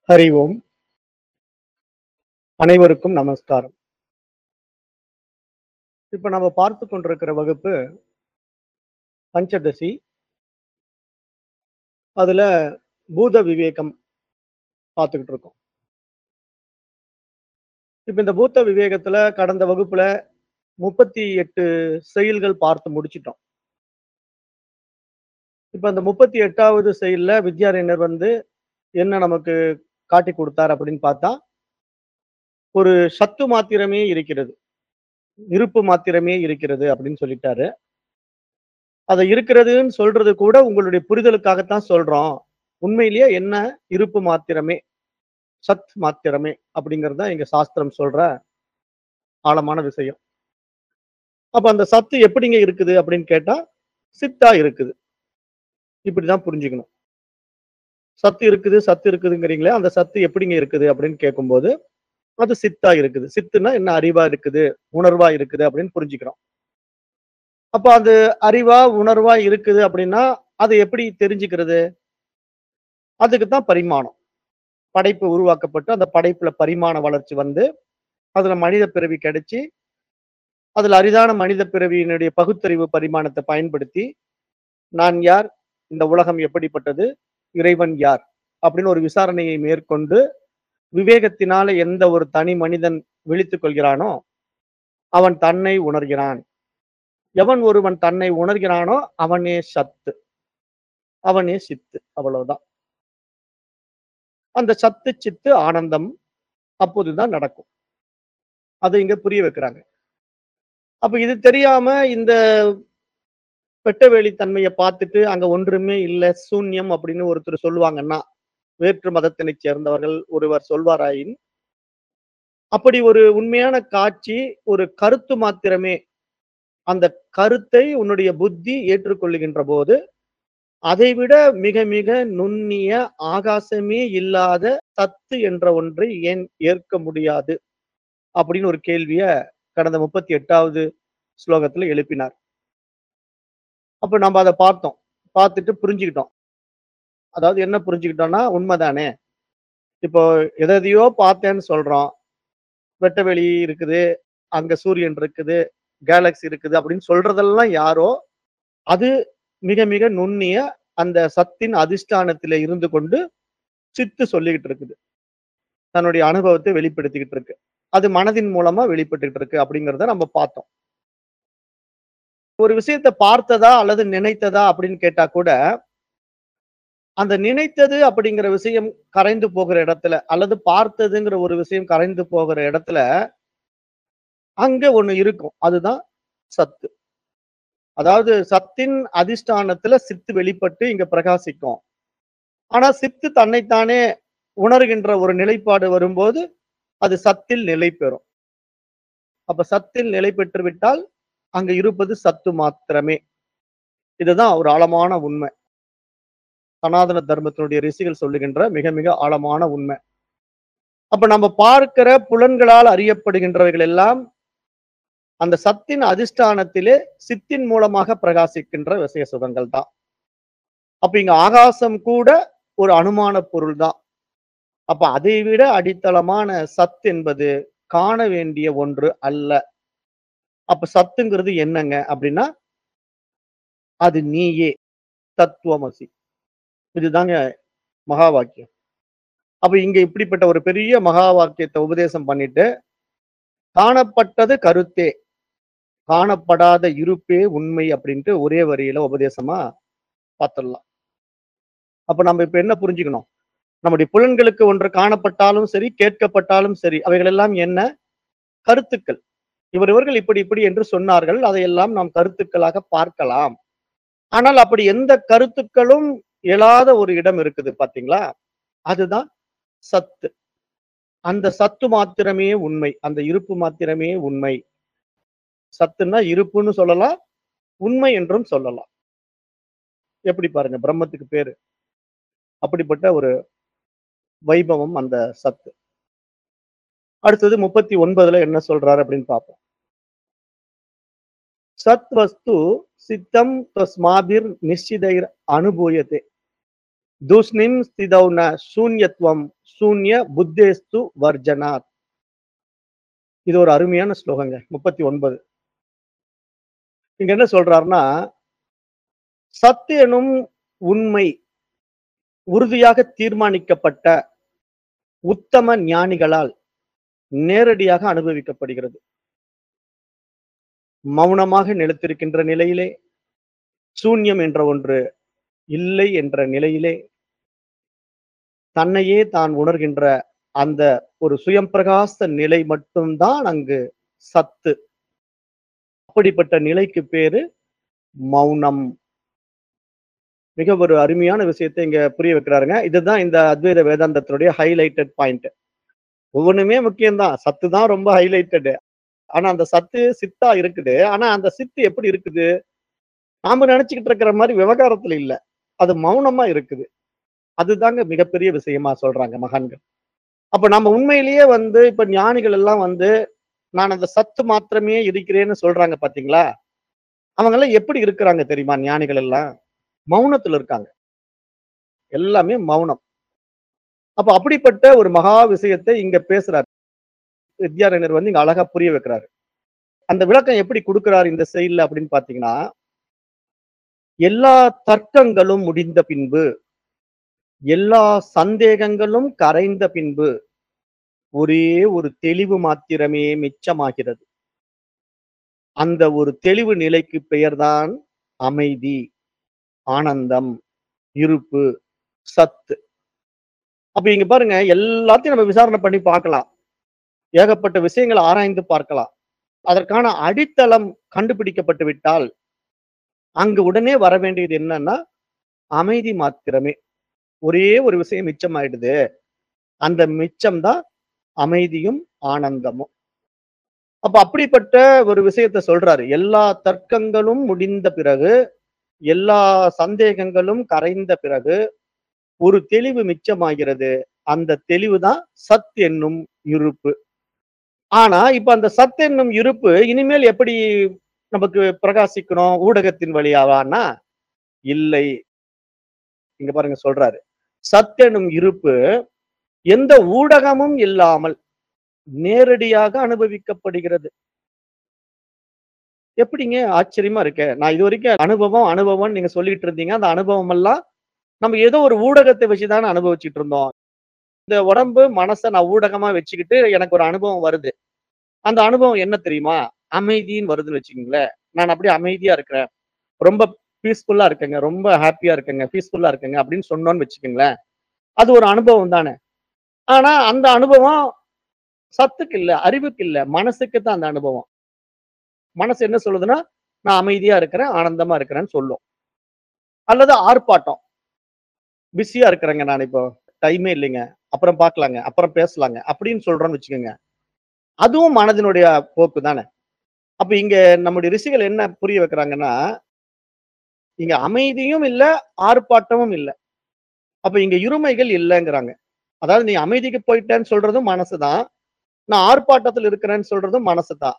ஹரி ஓம் அனைவருக்கும் நமஸ்காரம் இப்ப நம்ம பார்த்து கொண்டிருக்கிற வகுப்பு பஞ்சதசி அதுல பூத விவேகம் பார்த்துக்கிட்டு இருக்கோம் இப்ப இந்த பூத்த விவேகத்துல கடந்த வகுப்புல முப்பத்தி எட்டு செயல்கள் பார்த்து முடிச்சிட்டோம் இப்ப அந்த முப்பத்தி எட்டாவது செயல்ல வித்யாரண்யர் வந்து என்ன நமக்கு காட்டி கொடுத்தார் அப்படின்னு பார்த்தா ஒரு சத்து மாத்திரமே இருக்கிறது இருப்பு மாத்திரமே இருக்கிறது அப்படின்னு சொல்லிட்டாரு அதை இருக்கிறதுன்னு சொல்றது கூட உங்களுடைய புரிதலுக்காகத்தான் சொல்றோம் உண்மையிலேயே என்ன இருப்பு மாத்திரமே சத் மாத்திரமே அப்படிங்கிறது தான் எங்க சாஸ்திரம் சொல்ற ஆழமான விஷயம் அப்ப அந்த சத்து எப்படிங்க இருக்குது அப்படின்னு கேட்டா சித்தா இருக்குது இப்படிதான் புரிஞ்சுக்கணும் சத்து இருக்குது சத்து இருக்குதுங்கிறீங்களே அந்த சத்து எப்படிங்க இருக்குது அப்படின்னு கேட்கும்போது அது சித்தா இருக்குது சித்துனா என்ன அறிவா இருக்குது உணர்வா இருக்குது அப்படின்னு புரிஞ்சுக்கிறோம் அப்ப அது அறிவா உணர்வா இருக்குது அப்படின்னா அதை எப்படி தெரிஞ்சுக்கிறது அதுக்கு தான் பரிமாணம் படைப்பு உருவாக்கப்பட்டு அந்த படைப்புல பரிமாண வளர்ச்சி வந்து அதுல மனித பிறவி கிடைச்சி அதுல அரிதான மனித பிறவியினுடைய பகுத்தறிவு பரிமாணத்தை பயன்படுத்தி நான் யார் இந்த உலகம் எப்படிப்பட்டது இறைவன் யார் அப்படின்னு ஒரு விசாரணையை மேற்கொண்டு விவேகத்தினால எந்த ஒரு தனி மனிதன் விழித்துக் கொள்கிறானோ அவன் தன்னை உணர்கிறான் எவன் ஒருவன் தன்னை உணர்கிறானோ அவனே சத்து அவனே சித்து அவ்வளவுதான் அந்த சத்து சித்து ஆனந்தம் அப்போதுதான் நடக்கும் அதை இங்க புரிய வைக்கிறாங்க அப்ப இது தெரியாம இந்த வெட்டவேலி தன்மையை பார்த்துட்டு அங்க ஒன்றுமே இல்லை சூன்யம் அப்படின்னு ஒருத்தர் சொல்லுவாங்கன்னா வேற்று மதத்தினை சேர்ந்தவர்கள் ஒருவர் சொல்வாராயின் அப்படி ஒரு உண்மையான காட்சி ஒரு கருத்து மாத்திரமே அந்த கருத்தை உன்னுடைய புத்தி ஏற்றுக்கொள்ளுகின்ற போது அதைவிட மிக மிக நுண்ணிய ஆகாசமே இல்லாத சத்து என்ற ஒன்றை ஏன் ஏற்க முடியாது அப்படின்னு ஒரு கேள்விய கடந்த முப்பத்தி எட்டாவது ஸ்லோகத்துல எழுப்பினார் அப்ப நம்ம அதை பார்த்தோம் பார்த்துட்டு புரிஞ்சுக்கிட்டோம் அதாவது என்ன புரிஞ்சுக்கிட்டோம்னா உண்மைதானே இப்போ எதையோ பார்த்தேன்னு சொல்றோம் வெட்டவெளி இருக்குது அங்க சூரியன் இருக்குது கேலக்சி இருக்குது அப்படின்னு சொல்றதெல்லாம் யாரோ அது மிக மிக நுண்ணிய அந்த சத்தின் அதிஷ்டானத்தில இருந்து கொண்டு சித்து சொல்லிக்கிட்டு இருக்குது தன்னுடைய அனுபவத்தை வெளிப்படுத்திக்கிட்டு இருக்கு அது மனதின் மூலமா வெளிப்பட்டுக்கிட்டு இருக்கு அப்படிங்கிறத நம்ம பார்த்தோம் ஒரு விஷயத்தை பார்த்ததா அல்லது நினைத்ததா அப்படின்னு கேட்டா கூட அந்த நினைத்தது அப்படிங்கிற விஷயம் கரைந்து போகிற இடத்துல அல்லது பார்த்ததுங்கிற ஒரு விஷயம் கரைந்து போகிற இடத்துல அங்க ஒண்ணு இருக்கும் அதுதான் சத்து அதாவது சத்தின் அதிஷ்டானத்துல சித்து வெளிப்பட்டு இங்க பிரகாசிக்கும் ஆனா சித்து தன்னைத்தானே உணர்கின்ற ஒரு நிலைப்பாடு வரும்போது அது சத்தில் நிலை பெறும் அப்ப சத்தில் நிலை பெற்று விட்டால் அங்க இருப்பது சத்து மாத்திரமே இதுதான் ஒரு ஆழமான உண்மை சனாதன தர்மத்தினுடைய ரிஷிகள் சொல்லுகின்ற மிக மிக ஆழமான உண்மை அப்ப நம்ம பார்க்கிற புலன்களால் அறியப்படுகின்றவைகள் எல்லாம் அந்த சத்தின் அதிஷ்டானத்திலே சித்தின் மூலமாக பிரகாசிக்கின்ற விசய சுகங்கள் தான் அப்ப இங்க ஆகாசம் கூட ஒரு அனுமான பொருள் தான் அப்ப அதை விட அடித்தளமான சத் என்பது காண வேண்டிய ஒன்று அல்ல அப்ப சத்துங்கிறது என்னங்க அப்படின்னா அது நீயே தத்துவமசி இதுதாங்க மகா வாக்கியம் அப்ப இங்க இப்படிப்பட்ட ஒரு பெரிய மகா வாக்கியத்தை உபதேசம் பண்ணிட்டு காணப்பட்டது கருத்தே காணப்படாத இருப்பே உண்மை அப்படின்ட்டு ஒரே வரியில உபதேசமா பார்த்துடலாம் அப்ப நம்ம இப்ப என்ன புரிஞ்சுக்கணும் நம்முடைய புலன்களுக்கு ஒன்று காணப்பட்டாலும் சரி கேட்கப்பட்டாலும் சரி அவைகள் எல்லாம் என்ன கருத்துக்கள் இவர் இவர்கள் இப்படி இப்படி என்று சொன்னார்கள் அதையெல்லாம் நாம் கருத்துக்களாக பார்க்கலாம் ஆனால் அப்படி எந்த கருத்துக்களும் எழாத ஒரு இடம் இருக்குது பாத்தீங்களா அதுதான் சத்து அந்த சத்து மாத்திரமே உண்மை அந்த இருப்பு மாத்திரமே உண்மை சத்துன்னா இருப்புன்னு சொல்லலாம் உண்மை என்றும் சொல்லலாம் எப்படி பாருங்க பிரம்மத்துக்கு பேரு அப்படிப்பட்ட ஒரு வைபவம் அந்த சத்து அடுத்தது முப்பத்தி ஒன்பதுல என்ன சொல்றாரு அப்படின்னு பார்ப்போம் சத் வஸ்து சித்தம் தஸ்மாபிர் நிச்சிதைர் அனுபூயத்தே தூஷ்ணிம் ஸ்திதௌன சூன்யத்வம் சூன்ய புத்தேஸ்து வர்ஜனாத் இது ஒரு அருமையான ஸ்லோகங்க முப்பத்தி ஒன்பது இங்க என்ன சொல்றாருன்னா சத்து எனும் உண்மை உறுதியாக தீர்மானிக்கப்பட்ட உத்தம ஞானிகளால் நேரடியாக அனுபவிக்கப்படுகிறது மௌனமாக நிலைத்திருக்கின்ற நிலையிலே சூன்யம் என்ற ஒன்று இல்லை என்ற நிலையிலே தன்னையே தான் உணர்கின்ற அந்த ஒரு சுயம் பிரகாச நிலை மட்டும்தான் அங்கு சத்து அப்படிப்பட்ட நிலைக்கு பேரு மௌனம் மிக ஒரு அருமையான விஷயத்தை இங்க புரிய வைக்கிறாருங்க இதுதான் இந்த அத்வைத வேதாந்தத்தினுடைய ஹைலைட்டட் பாயிண்ட் ஒவ்வொன்றுமே முக்கியம்தான் சத்து தான் ரொம்ப ஹைலைட்டடு ஆனா அந்த சத்து சித்தா இருக்குது ஆனா அந்த சித்து எப்படி இருக்குது நாம நினைச்சுக்கிட்டு இருக்கிற மாதிரி விவகாரத்துல இல்ல அது மௌனமா இருக்குது அதுதாங்க மிகப்பெரிய விஷயமா சொல்றாங்க மகான்கள் அப்ப நம்ம உண்மையிலேயே வந்து இப்ப ஞானிகள் எல்லாம் வந்து நான் அந்த சத்து மாத்திரமே இருக்கிறேன்னு சொல்றாங்க பாத்தீங்களா அவங்க எல்லாம் எப்படி இருக்கிறாங்க தெரியுமா ஞானிகள் எல்லாம் மௌனத்துல இருக்காங்க எல்லாமே மௌனம் அப்ப அப்படிப்பட்ட ஒரு மகா விஷயத்தை இங்க பேசுறாரு வித்யாரண்யர் வந்து இங்க அழகா புரிய வைக்கிறாரு அந்த விளக்கம் எப்படி கொடுக்கிறாரு இந்த செயல்ல அப்படின்னு பாத்தீங்கன்னா எல்லா தர்க்கங்களும் முடிந்த பின்பு எல்லா சந்தேகங்களும் கரைந்த பின்பு ஒரே ஒரு தெளிவு மாத்திரமே மிச்சமாகிறது அந்த ஒரு தெளிவு நிலைக்கு பெயர்தான் அமைதி ஆனந்தம் இருப்பு சத்து அப்ப இங்க பாருங்க எல்லாத்தையும் நம்ம விசாரணை பண்ணி பார்க்கலாம் ஏகப்பட்ட விஷயங்களை ஆராய்ந்து பார்க்கலாம் அதற்கான அடித்தளம் கண்டுபிடிக்கப்பட்டு விட்டால் அங்கு உடனே வர வேண்டியது என்னன்னா அமைதி மாத்திரமே ஒரே ஒரு விஷயம் மிச்சமாயிடுது அந்த மிச்சம் தான் அமைதியும் ஆனந்தமும் அப்ப அப்படிப்பட்ட ஒரு விஷயத்த சொல்றாரு எல்லா தர்க்கங்களும் முடிந்த பிறகு எல்லா சந்தேகங்களும் கரைந்த பிறகு ஒரு தெளிவு மிச்சமாகிறது அந்த தெளிவு தான் சத் என்னும் இருப்பு ஆனா இப்ப அந்த சத் என்னும் இருப்பு இனிமேல் எப்படி நமக்கு பிரகாசிக்கணும் ஊடகத்தின் வழியாவான்னா இல்லை இங்க பாருங்க சொல்றாரு சத் எனும் இருப்பு எந்த ஊடகமும் இல்லாமல் நேரடியாக அனுபவிக்கப்படுகிறது எப்படிங்க ஆச்சரியமா இருக்க நான் இது வரைக்கும் அனுபவம் அனுபவம் நீங்க சொல்லிட்டு இருந்தீங்க அந்த அனுபவம் எல்லாம் நம்ம ஏதோ ஒரு ஊடகத்தை வச்சுதானே அனுபவிச்சுட்டு இருந்தோம் இந்த உடம்பு மனசை நான் ஊடகமா வச்சுக்கிட்டு எனக்கு ஒரு அனுபவம் வருது அந்த அனுபவம் என்ன தெரியுமா அமைதின்னு வருதுன்னு வச்சுக்கோங்களேன் நான் அப்படியே அமைதியா இருக்கிறேன் ரொம்ப பீஸ்ஃபுல்லா இருக்கேங்க ரொம்ப ஹாப்பியா இருக்கேங்க பீஸ்ஃபுல்லா இருக்கேங்க அப்படின்னு சொன்னோன்னு வச்சுக்கோங்களேன் அது ஒரு அனுபவம் தானே ஆனா அந்த அனுபவம் சத்துக்கு இல்ல அறிவுக்கு இல்ல மனசுக்கு தான் அந்த அனுபவம் மனசு என்ன சொல்லுதுன்னா நான் அமைதியா இருக்கிறேன் ஆனந்தமா இருக்கிறேன்னு சொல்லும் அல்லது ஆர்ப்பாட்டம் பிஸியா இருக்கிறேங்க நான் இப்போ டைமே இல்லைங்க அப்புறம் பார்க்கலாங்க அப்புறம் பேசலாங்க அப்படின்னு சொல்றோம்னு வச்சுக்கோங்க அதுவும் மனதினுடைய போக்கு தானே அப்ப இங்க நம்முடைய ரிஷிகள் என்ன புரிய வைக்கிறாங்கன்னா இங்க அமைதியும் இல்ல ஆர்ப்பாட்டமும் இல்ல அப்ப இங்க இருமைகள் இல்லைங்கிறாங்க அதாவது நீ அமைதிக்கு போயிட்டேன்னு சொல்றதும் மனசுதான் நான் ஆர்ப்பாட்டத்தில் இருக்கிறேன்னு சொல்றதும் மனசுதான்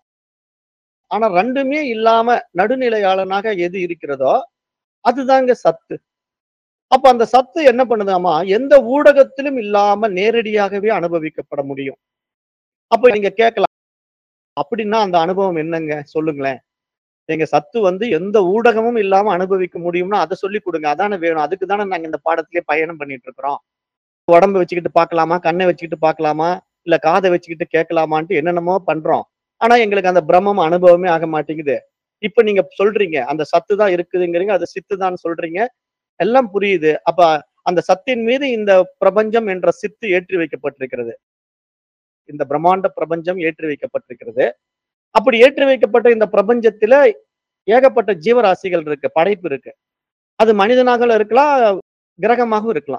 ஆனா ரெண்டுமே இல்லாம நடுநிலையாளனாக எது இருக்கிறதோ அதுதாங்க சத்து அப்ப அந்த சத்து என்ன பண்ணுதாமா எந்த ஊடகத்திலும் இல்லாம நேரடியாகவே அனுபவிக்கப்பட முடியும் அப்ப நீங்க கேட்கலாம் அப்படின்னா அந்த அனுபவம் என்னங்க சொல்லுங்களேன் எங்க சத்து வந்து எந்த ஊடகமும் இல்லாம அனுபவிக்க முடியும்னா அதை சொல்லி கொடுங்க அதானே வேணும் அதுக்கு தானே நாங்க இந்த பாடத்திலே பயணம் பண்ணிட்டு இருக்கிறோம் உடம்பு வச்சுக்கிட்டு பார்க்கலாமா கண்ணை வச்சுக்கிட்டு பார்க்கலாமா இல்ல காதை வச்சுக்கிட்டு கேட்கலாமான்ட்டு என்னென்னமோ பண்றோம் ஆனா எங்களுக்கு அந்த பிரம்மம் அனுபவமே ஆக மாட்டேங்குது இப்ப நீங்க சொல்றீங்க அந்த சத்து தான் இருக்குதுங்கிறீங்க அது சித்து தான் சொல்றீங்க எல்லாம் புரியுது அப்ப அந்த சத்தின் மீது இந்த பிரபஞ்சம் என்ற சித்து ஏற்றி வைக்கப்பட்டிருக்கிறது இந்த பிரம்மாண்ட பிரபஞ்சம் ஏற்றி வைக்கப்பட்டிருக்கிறது அப்படி ஏற்றி வைக்கப்பட்ட இந்த பிரபஞ்சத்துல ஏகப்பட்ட ஜீவராசிகள் இருக்கு படைப்பு இருக்கு அது மனிதனாக இருக்கலாம் கிரகமாகவும் இருக்கலாம்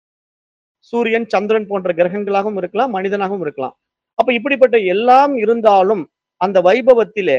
சூரியன் சந்திரன் போன்ற கிரகங்களாகவும் இருக்கலாம் மனிதனாகவும் இருக்கலாம் அப்ப இப்படிப்பட்ட எல்லாம் இருந்தாலும் அந்த வைபவத்திலே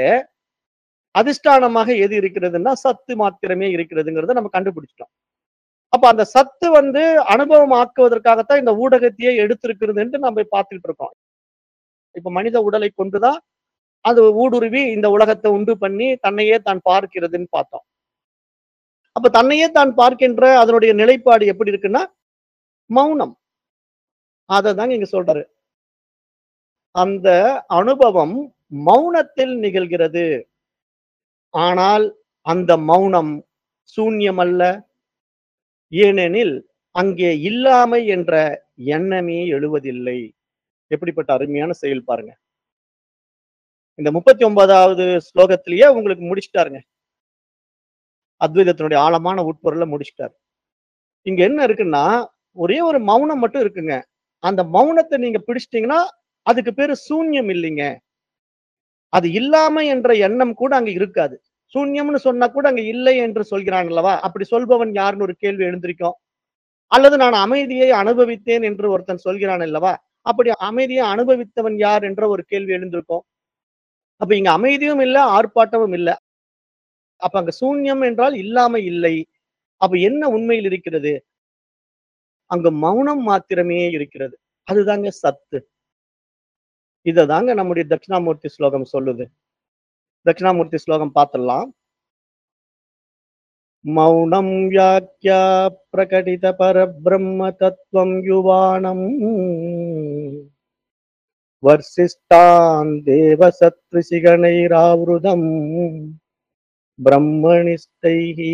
அதிஷ்டானமாக எது இருக்கிறதுன்னா சத்து மாத்திரமே இருக்கிறதுங்கிறத நம்ம கண்டுபிடிச்சிட்டோம் அப்ப அந்த சத்து வந்து அனுபவம் ஆக்குவதற்காகத்தான் இந்த ஊடகத்தையே எடுத்திருக்கிறதுன்ட்டு நம்ம பார்த்துக்கிட்டு இருக்கோம் இப்ப மனித உடலை கொண்டுதான் அது ஊடுருவி இந்த உலகத்தை உண்டு பண்ணி தன்னையே தான் பார்க்கிறதுன்னு பார்த்தோம் அப்ப தன்னையே தான் பார்க்கின்ற அதனுடைய நிலைப்பாடு எப்படி இருக்குன்னா மௌனம் அதை தாங்க இங்க சொல்றாரு அந்த அனுபவம் மௌனத்தில் நிகழ்கிறது ஆனால் அந்த மௌனம் சூன்யமல்ல ஏனெனில் அங்கே இல்லாமை என்ற எண்ணமே எழுவதில்லை எப்படிப்பட்ட அருமையான செயல் பாருங்க இந்த முப்பத்தி ஒன்பதாவது ஸ்லோகத்திலேயே உங்களுக்கு முடிச்சிட்டாருங்க அத்வைதத்தினுடைய ஆழமான உட்பொருளை முடிச்சிட்டாரு இங்க என்ன இருக்குன்னா ஒரே ஒரு மௌனம் மட்டும் இருக்குங்க அந்த மௌனத்தை நீங்க பிடிச்சிட்டீங்கன்னா அதுக்கு பேரு சூன்யம் இல்லைங்க அது இல்லாம என்ற எண்ணம் கூட அங்க இருக்காது சூன்யம்னு சொன்னா கூட அங்க இல்லை என்று சொல்கிறான் அல்லவா அப்படி சொல்பவன் யாருன்னு ஒரு கேள்வி எழுந்திருக்கும் அல்லது நான் அமைதியை அனுபவித்தேன் என்று ஒருத்தன் சொல்கிறான் அல்லவா அப்படி அமைதியை அனுபவித்தவன் யார் என்ற ஒரு கேள்வி எழுந்திருக்கும் அப்ப இங்க அமைதியும் இல்ல ஆர்ப்பாட்டமும் இல்ல அப்ப அங்க சூன்யம் என்றால் இல்லாம இல்லை அப்ப என்ன உண்மையில் இருக்கிறது அங்க மௌனம் மாத்திரமே இருக்கிறது அதுதாங்க சத்து இததாங்க நம்முடைய தட்சிணாமூர்த்தி ஸ்லோகம் சொல்லுது தட்சிணாமூர்த்தி ஸ்லோகம் பார்த்துடலாம் மௌனம் வியாக்கியா பிரகடித பரபிரம்ம தத்துவம் யுவானம் வர்சிஷ்டான் தேவ சத்ரிசிகணைராவிருதம் பிரம்மணிஷ்டைः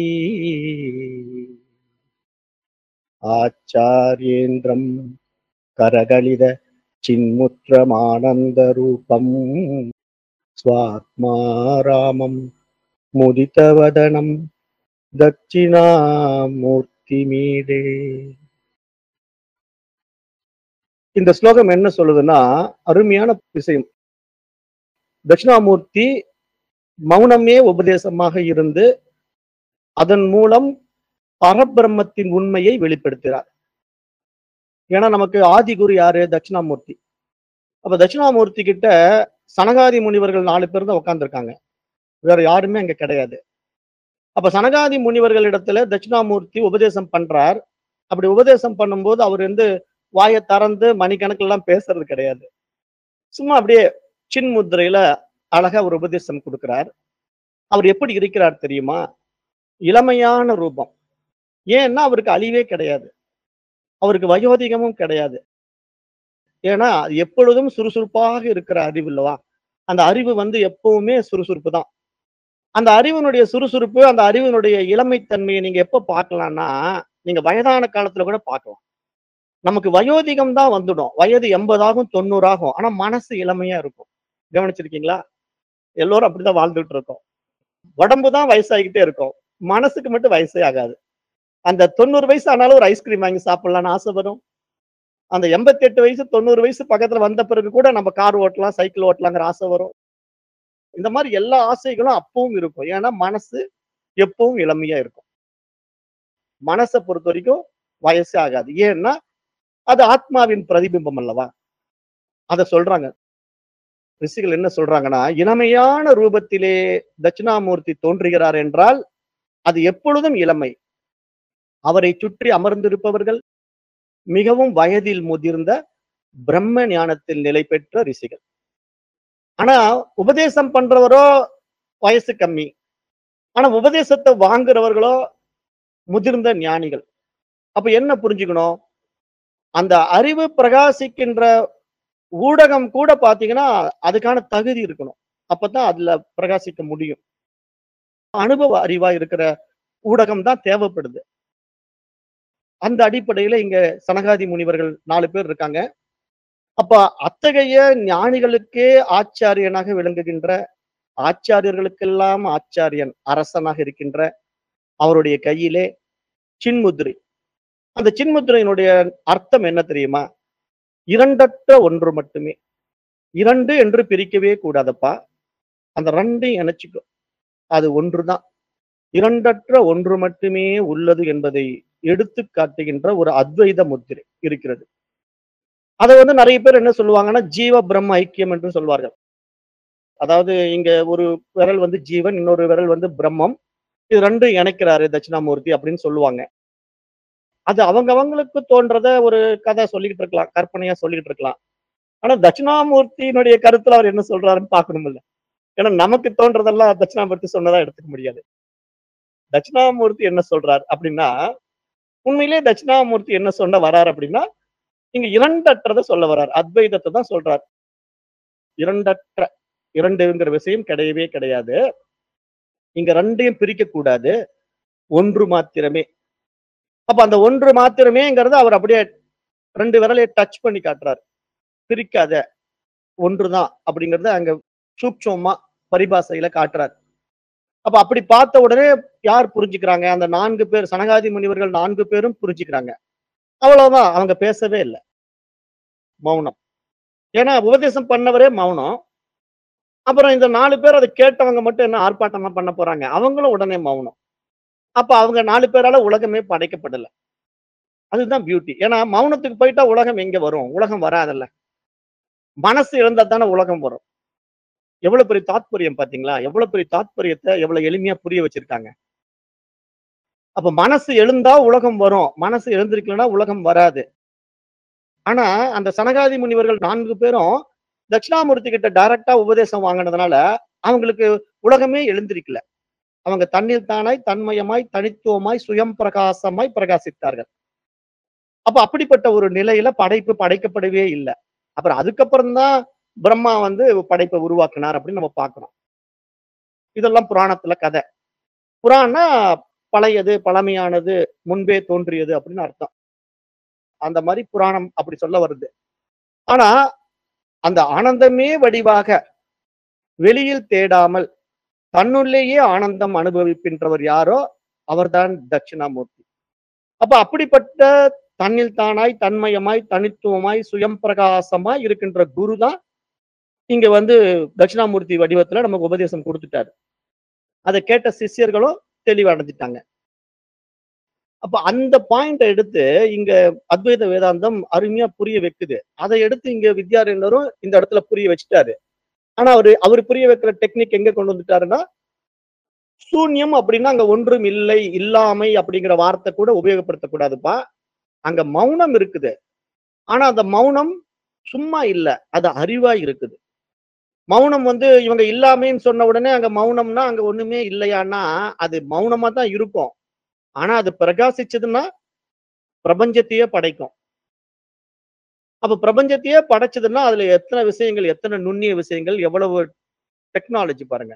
ஆச்சாரியேந்திரம் கரகளித சின்முத்திரமானந்தரூபம் ஸ்வாத்மா ராமம் முதிதவதனம் தட்சிணாமூர்த்தி மீடே இந்த ஸ்லோகம் என்ன சொல்லுதுன்னா அருமையான விஷயம் தட்சிணாமூர்த்தி மௌனமே உபதேசமாக இருந்து அதன் மூலம் பரபிரம்மத்தின் உண்மையை வெளிப்படுத்துகிறார் ஏன்னா நமக்கு ஆதிகுரு யாரு தட்சிணாமூர்த்தி அப்ப தட்சிணாமூர்த்தி கிட்ட சனகாதி முனிவர்கள் நாலு பேர் தான் உட்கார்ந்துருக்காங்க வேற யாருமே அங்க கிடையாது அப்ப சனகாதி முனிவர்கள் இடத்துல தட்சிணாமூர்த்தி உபதேசம் பண்றார் அப்படி உபதேசம் பண்ணும்போது அவர் வந்து வாயை திறந்து மணிக்கணக்கில் எல்லாம் பேசுறது கிடையாது சும்மா அப்படியே சின்முத்திரையில அழகா ஒரு உபதேசம் கொடுக்கிறார் அவர் எப்படி இருக்கிறார் தெரியுமா இளமையான ரூபம் ஏன்னா அவருக்கு அழிவே கிடையாது அவருக்கு வயோதிகமும் கிடையாது ஏன்னா அது எப்பொழுதும் சுறுசுறுப்பாக இருக்கிற அறிவு இல்லவா அந்த அறிவு வந்து எப்பவுமே சுறுசுறுப்பு தான் அந்த அறிவினுடைய சுறுசுறுப்பு அந்த அறிவினுடைய இளமைத்தன்மையை நீங்க எப்ப பார்க்கலாம்னா நீங்க வயதான காலத்துல கூட பார்க்கலாம் நமக்கு வயோதிகம் தான் வந்துடும் வயது எண்பதாகும் தொண்ணூறாகும் ஆனா மனசு இளமையா இருக்கும் கவனிச்சிருக்கீங்களா எல்லோரும் அப்படிதான் வாழ்ந்துட்டு இருக்கோம் உடம்பு தான் வயசாகிட்டே இருக்கும் மனசுக்கு மட்டும் வயசே ஆகாது அந்த தொண்ணூறு வயசு ஆனாலும் ஒரு ஐஸ்கிரீம் வாங்கி சாப்பிடலாம்னு ஆசை வரும் அந்த எண்பத்தி எட்டு வயசு தொண்ணூறு வயசு பக்கத்துல வந்த பிறகு கூட நம்ம கார் ஓட்டலாம் சைக்கிள் ஓட்டலாங்கிற ஆசை வரும் இந்த மாதிரி எல்லா ஆசைகளும் அப்பவும் இருக்கும் ஏன்னா மனசு எப்பவும் இளமையா இருக்கும் மனசை பொறுத்த வரைக்கும் வயசே ஆகாது ஏன்னா அது ஆத்மாவின் பிரதிபிம்பம் அல்லவா அத சொல்றாங்க ரிஷிகள் என்ன சொல்றாங்கன்னா இளமையான ரூபத்திலே தட்சிணாமூர்த்தி தோன்றுகிறார் என்றால் அது எப்பொழுதும் இளமை அவரை சுற்றி அமர்ந்திருப்பவர்கள் மிகவும் வயதில் முதிர்ந்த பிரம்ம ஞானத்தில் நிலை பெற்ற ரிஷிகள் ஆனா உபதேசம் பண்றவரோ வயசு கம்மி ஆனா உபதேசத்தை வாங்குறவர்களோ முதிர்ந்த ஞானிகள் அப்ப என்ன புரிஞ்சுக்கணும் அந்த அறிவு பிரகாசிக்கின்ற ஊடகம் கூட பாத்தீங்கன்னா அதுக்கான தகுதி இருக்கணும் அப்பதான் அதுல பிரகாசிக்க முடியும் அனுபவ அறிவா இருக்கிற ஊடகம் தான் தேவைப்படுது அந்த அடிப்படையில இங்க சனகாதி முனிவர்கள் நாலு பேர் இருக்காங்க அப்ப அத்தகைய ஞானிகளுக்கே ஆச்சாரியனாக விளங்குகின்ற ஆச்சாரியர்களுக்கெல்லாம் ஆச்சாரியன் அரசனாக இருக்கின்ற அவருடைய கையிலே சின்முத்திரை அந்த சின்முத்திரையினுடைய அர்த்தம் என்ன தெரியுமா இரண்டற்ற ஒன்று மட்டுமே இரண்டு என்று பிரிக்கவே கூடாதப்பா அந்த ரெண்டையும் இணைச்சிக்கோ அது ஒன்றுதான் இரண்டற்ற ஒன்று மட்டுமே உள்ளது என்பதை எடுத்து காட்டுகின்ற ஒரு அத்வைத முத்திரை இருக்கிறது அதை வந்து நிறைய பேர் என்ன சொல்லுவாங்கன்னா ஜீவ பிரம்ம ஐக்கியம் என்று சொல்வார்கள் அதாவது இங்க ஒரு விரல் வந்து ஜீவன் இன்னொரு விரல் வந்து பிரம்மம் இது ரெண்டும் இணைக்கிறாரு தட்சிணாமூர்த்தி அப்படின்னு சொல்லுவாங்க அது அவங்க அவங்களுக்கு தோன்றத ஒரு கதை சொல்லிக்கிட்டு இருக்கலாம் கற்பனையா சொல்லிக்கிட்டு இருக்கலாம் ஆனா தட்சிணாமூர்த்தியினுடைய கருத்துல அவர் என்ன சொல்றாருன்னு பார்க்கணும் இல்ல ஏன்னா நமக்கு தோன்றதெல்லாம் தட்சிணாமூர்த்தி சொன்னதா எடுத்துக்க முடியாது தட்சிணாமூர்த்தி என்ன சொல்றார் அப்படின்னா உண்மையிலேயே தட்சிணாமூர்த்தி என்ன சொன்ன வரார் அப்படின்னா இங்க இரண்டற்றதை சொல்ல வரார் அத்வைதத்தை தான் சொல்றார் இரண்டற்ற இரண்டுங்கிற விஷயம் கிடையவே கிடையாது இங்க ரெண்டையும் பிரிக்க கூடாது ஒன்று மாத்திரமே அப்ப அந்த ஒன்று மாத்திரமேங்கிறத அவர் அப்படியே ரெண்டு விரலையை டச் பண்ணி காட்டுறாரு பிரிக்காத ஒன்றுதான் அப்படிங்கறத அங்க சூக்ஷமா பரிபாசையில காட்டுறாரு அப்ப அப்படி பார்த்த உடனே யார் புரிஞ்சுக்கிறாங்க அந்த நான்கு பேர் சனகாதி முனிவர்கள் நான்கு பேரும் புரிஞ்சுக்கிறாங்க அவ்வளவுதான் அவங்க பேசவே இல்லை மௌனம் ஏன்னா உபதேசம் பண்ணவரே மௌனம் அப்புறம் இந்த நாலு பேர் அதை கேட்டவங்க மட்டும் என்ன ஆர்ப்பாட்டமா பண்ண போறாங்க அவங்களும் உடனே மௌனம் அப்ப அவங்க நாலு பேரால உலகமே படைக்கப்படல அதுதான் பியூட்டி ஏன்னா மௌனத்துக்கு போயிட்டா உலகம் எங்க வரும் உலகம் வராதல்ல மனசு இருந்தா தானே உலகம் வரும் எவ்வளவு பெரிய தாத்பரியம் பாத்தீங்களா எவ்வளவு பெரிய தாத்பரியத்தை எவ்வளவு எளிமையா புரிய வச்சிருக்காங்க அப்ப மனசு எழுந்தா உலகம் வரும் மனசு எழுந்திருக்கலன்னா உலகம் வராது ஆனா அந்த சனகாதி முனிவர்கள் நான்கு பேரும் தட்சிணாமூர்த்தி கிட்ட டைரக்டா உபதேசம் வாங்கினதுனால அவங்களுக்கு உலகமே எழுந்திருக்கல அவங்க தண்ணீர் தானாய் தன்மயமாய் தனித்துவமாய் சுயம் பிரகாசமாய் பிரகாசித்தார்கள் அப்ப அப்படிப்பட்ட ஒரு நிலையில படைப்பு படைக்கப்படவே இல்லை அப்புறம் அதுக்கப்புறம் தான் பிரம்மா வந்து படைப்பை உருவாக்குனார் அப்படின்னு நம்ம பார்க்கிறோம் இதெல்லாம் புராணத்துல கதை புராணா பழையது பழமையானது முன்பே தோன்றியது அப்படின்னு அர்த்தம் அந்த மாதிரி புராணம் அப்படி சொல்ல வருது ஆனா அந்த ஆனந்தமே வடிவாக வெளியில் தேடாமல் தன்னுள்ளேயே ஆனந்தம் அனுபவிக்கின்றவர் யாரோ அவர்தான் தட்சிணாமூர்த்தி அப்ப அப்படிப்பட்ட தன்னில் தானாய் தன்மயமாய் தனித்துவமாய் சுயம் பிரகாசமாய் இருக்கின்ற குரு தான் இங்க வந்து தட்சிணாமூர்த்தி வடிவத்துல நமக்கு உபதேசம் கொடுத்துட்டாரு அதை கேட்ட சிஷ்யர்களும் தெளிவடைஞ்சிட்டாங்க அப்ப அந்த பாயிண்ட எடுத்து இங்க அத்வைத வேதாந்தம் அருமையா புரிய வைக்குது அதை எடுத்து இங்க வித்யாரண்யரும் இந்த இடத்துல புரிய வச்சுட்டாரு ஆனா அவரு அவர் புரிய வைக்கிற டெக்னிக் எங்க கொண்டு வந்துட்டாருன்னா சூன்யம் அப்படின்னா அங்க ஒன்றும் இல்லை இல்லாமை அப்படிங்கிற வார்த்தை கூட உபயோகப்படுத்தக்கூடாதுப்பா அங்க மௌனம் இருக்குது ஆனா அந்த மௌனம் சும்மா இல்ல அது அறிவா இருக்குது மௌனம் வந்து இவங்க இல்லாமைன்னு சொன்ன உடனே அங்க மௌனம்னா அங்க ஒண்ணுமே இல்லையான்னா அது மௌனமா தான் இருக்கும் ஆனா அது பிரகாசிச்சதுன்னா பிரபஞ்சத்தையே படைக்கும் அப்ப பிரபஞ்சத்தையே படைச்சதுன்னா அதுல எத்தனை விஷயங்கள் எத்தனை நுண்ணிய விஷயங்கள் எவ்வளவு டெக்னாலஜி பாருங்க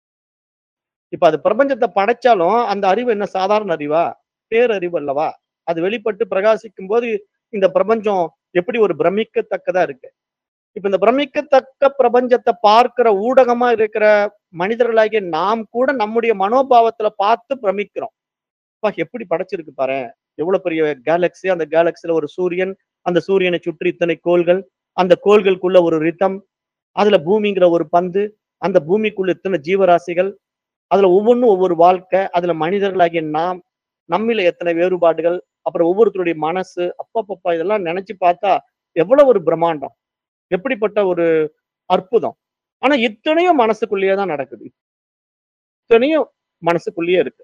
இப்ப அது பிரபஞ்சத்தை படைச்சாலும் அந்த அறிவு என்ன சாதாரண அறிவா பேரறிவு அல்லவா அது வெளிப்பட்டு பிரகாசிக்கும் போது இந்த பிரபஞ்சம் எப்படி ஒரு பிரமிக்கத்தக்கதா இருக்கு இப்ப இந்த பிரமிக்கத்தக்க பிரபஞ்சத்தை பார்க்கிற ஊடகமா இருக்கிற மனிதர்களாகிய நாம் கூட நம்முடைய மனோபாவத்துல பார்த்து பிரமிக்கிறோம் அப்பா எப்படி படைச்சிருக்கு பாரு எவ்வளவு பெரிய கேலக்ஸி அந்த கேலக்சில ஒரு சூரியன் அந்த சூரியனை சுற்றி இத்தனை கோள்கள் அந்த கோள்களுக்குள்ள ஒரு ரிதம் அதுல பூமிங்கிற ஒரு பந்து அந்த பூமிக்குள்ள இத்தனை ஜீவராசிகள் அதுல ஒவ்வொன்றும் ஒவ்வொரு வாழ்க்கை அதுல மனிதர்களாகிய நாம் நம்மில எத்தனை வேறுபாடுகள் அப்புறம் ஒவ்வொருத்தருடைய மனசு அப்பப்பப்பா இதெல்லாம் நினைச்சு பார்த்தா எவ்வளவு ஒரு பிரம்மாண்டம் எப்படிப்பட்ட ஒரு அற்புதம் ஆனா இத்தனையும் மனசுக்குள்ளேயே தான் நடக்குது இத்தனையும் மனசுக்குள்ளேயே இருக்கு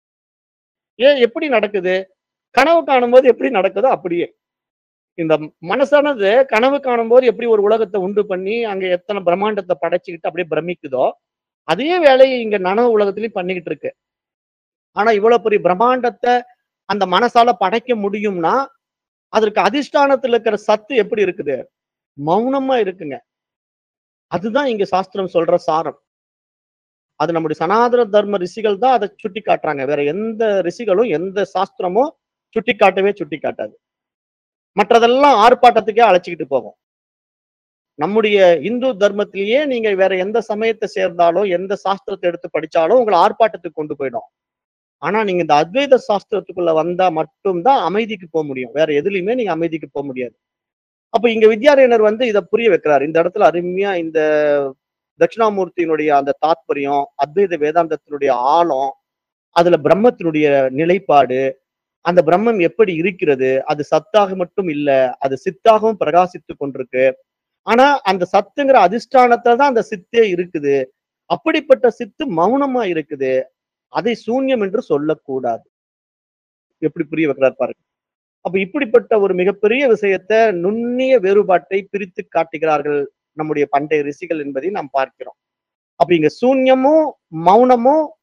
ஏன் எப்படி நடக்குது கனவு காணும்போது எப்படி நடக்குதோ அப்படியே இந்த மனசானது கனவு காணும்போது எப்படி ஒரு உலகத்தை உண்டு பண்ணி அங்க எத்தனை பிரம்மாண்டத்தை படைச்சுக்கிட்டு அப்படியே பிரமிக்குதோ அதே வேலையை இங்க நனவு உலகத்திலயும் பண்ணிக்கிட்டு இருக்கு ஆனா இவ்வளவு பெரிய பிரம்மாண்டத்தை அந்த மனசால படைக்க முடியும்னா அதற்கு அதிஷ்டானத்துல இருக்கிற சத்து எப்படி இருக்குது மௌனமா இருக்குங்க அதுதான் இங்க சாஸ்திரம் சொல்ற சாரம் அது நம்முடைய சனாதன தர்ம ரிஷிகள் தான் அதை சுட்டி காட்டுறாங்க வேற எந்த ரிஷிகளும் எந்த சாஸ்திரமும் சுட்டி காட்டவே சுட்டி காட்டாது மற்றதெல்லாம் ஆர்ப்பாட்டத்துக்கே அழைச்சிக்கிட்டு போகும் நம்முடைய இந்து தர்மத்திலேயே நீங்க வேற எந்த சமயத்தை சேர்ந்தாலும் எந்த சாஸ்திரத்தை எடுத்து படிச்சாலும் உங்களை ஆர்ப்பாட்டத்துக்கு கொண்டு போயிடும் ஆனா நீங்க இந்த அத்வைத சாஸ்திரத்துக்குள்ள வந்தா மட்டும்தான் அமைதிக்கு போக முடியும் வேற எதுலயுமே நீங்க அமைதிக்கு போக முடியாது அப்ப இங்க வித்யாரண்யர் வந்து இதை புரிய வைக்கிறார் இந்த இடத்துல அருமையா இந்த தட்சிணாமூர்த்தியினுடைய அந்த தாத்பரியம் அத்வைத வேதாந்தத்தினுடைய ஆழம் அதுல பிரம்மத்தினுடைய நிலைப்பாடு அந்த பிரம்மம் எப்படி இருக்கிறது அது சத்தாக மட்டும் இல்ல அது சித்தாகவும் பிரகாசித்து கொண்டிருக்கு ஆனா அந்த சத்துங்கிற அதிஷ்டானத்துல தான் அந்த சித்தே இருக்குது அப்படிப்பட்ட சித்து மௌனமா இருக்குது அதை சூன்யம் என்று சொல்லக்கூடாது எப்படி புரிய வைக்கிறார் பாருங்க அப்ப இப்படிப்பட்ட ஒரு மிகப்பெரிய விஷயத்த நுண்ணிய வேறுபாட்டை பிரித்து காட்டுகிறார்கள் நம்முடைய பண்டைய ரிஷிகள் என்பதை நாம் பார்க்கிறோம் அப்ப இங்க சூன்யமும் மௌனமும்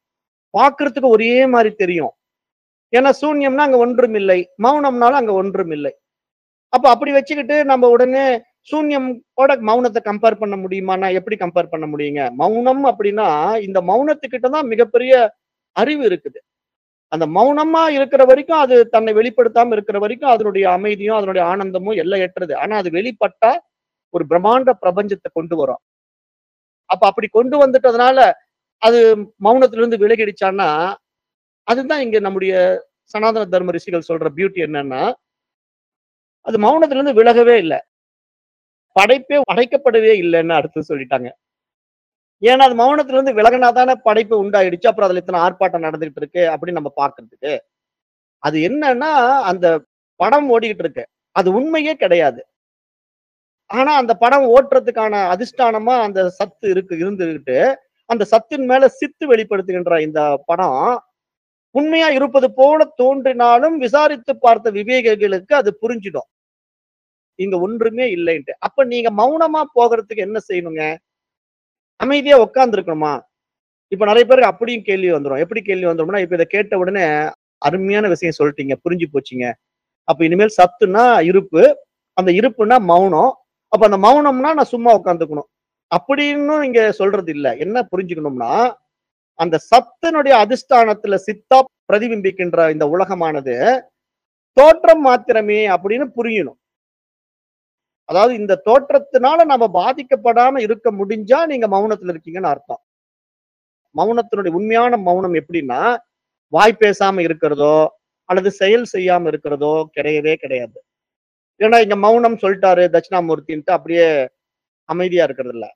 பார்க்கறதுக்கு ஒரே மாதிரி தெரியும் ஏன்னா சூன்யம்னா அங்க ஒன்றும் இல்லை மௌனம்னாலும் அங்க ஒன்றும் இல்லை அப்ப அப்படி வச்சுக்கிட்டு நம்ம உடனே சூன்யமோட மௌனத்தை கம்பேர் பண்ண முடியுமானா எப்படி கம்பேர் பண்ண முடியுங்க மௌனம் அப்படின்னா இந்த மௌனத்துக்கிட்ட தான் மிகப்பெரிய அறிவு இருக்குது அந்த மௌனமா இருக்கிற வரைக்கும் அது தன்னை வெளிப்படுத்தாம இருக்கிற வரைக்கும் அதனுடைய அமைதியும் அதனுடைய ஆனந்தமும் எல்லாம் ஏற்றது ஆனா அது வெளிப்பட்டா ஒரு பிரம்மாண்ட பிரபஞ்சத்தை கொண்டு வரும் அப்ப அப்படி கொண்டு வந்துட்டதுனால அது மௌனத்திலிருந்து விலகிடுச்சான்னா அதுதான் இங்க நம்முடைய சனாதன தர்ம ரிஷிகள் சொல்ற பியூட்டி என்னன்னா அது மௌனத்திலிருந்து விலகவே இல்லை படைப்பே அடைக்கப்படவே இல்லைன்னு அடுத்து சொல்லிட்டாங்க ஏன்னா அது மௌனத்திலிருந்து விலகினாதானே படைப்பு உண்டாயிடுச்சு அப்புறம் அதுல இத்தனை ஆர்ப்பாட்டம் நடந்துகிட்டு இருக்கு அப்படின்னு நம்ம பாக்குறதுக்கு அது என்னன்னா அந்த படம் ஓடிக்கிட்டு இருக்கு அது உண்மையே கிடையாது ஆனா அந்த படம் ஓட்டுறதுக்கான அதிஷ்டானமா அந்த சத்து இருக்கு இருந்துகிட்டு அந்த சத்தின் மேல சித்து வெளிப்படுத்துகின்ற இந்த படம் உண்மையா இருப்பது போல தோன்றினாலும் விசாரித்து பார்த்த விவேகிகளுக்கு அது புரிஞ்சிடும் இங்க ஒன்றுமே இல்லைன்ட்டு அப்ப நீங்க மௌனமா போகிறதுக்கு என்ன செய்யணுங்க அமைதியா உட்கார்ந்து இருக்கணுமா இப்ப நிறைய பேருக்கு அப்படியும் கேள்வி வந்துடும் எப்படி கேள்வி வந்துடும்னா இப்ப இதை கேட்ட உடனே அருமையான விஷயம் சொல்லிட்டீங்க புரிஞ்சு போச்சுங்க அப்ப இனிமேல் சத்துனா இருப்பு அந்த இருப்புனா மௌனம் அப்ப அந்த மௌனம்னா நான் சும்மா உட்காந்துக்கணும் அப்படின்னு இங்க சொல்றது இல்ல என்ன புரிஞ்சுக்கணும்னா அந்த சத்தினுடைய அதிஷ்டானத்துல சித்தா பிரதிபிம்பிக்கின்ற இந்த உலகமானது தோற்றம் மாத்திரமே அப்படின்னு புரியணும் அதாவது இந்த தோற்றத்தினால நம்ம பாதிக்கப்படாம இருக்க முடிஞ்சா நீங்க மௌனத்துல இருக்கீங்கன்னு அர்த்தம் மௌனத்தினுடைய உண்மையான மௌனம் எப்படின்னா வாய் பேசாம இருக்கிறதோ அல்லது செயல் செய்யாம இருக்கிறதோ கிடையவே கிடையாது ஏன்னா இங்க மௌனம் சொல்லிட்டாரு தட்சிணாமூர்த்தின்ட்டு அப்படியே அமைதியா இருக்கிறது இல்ல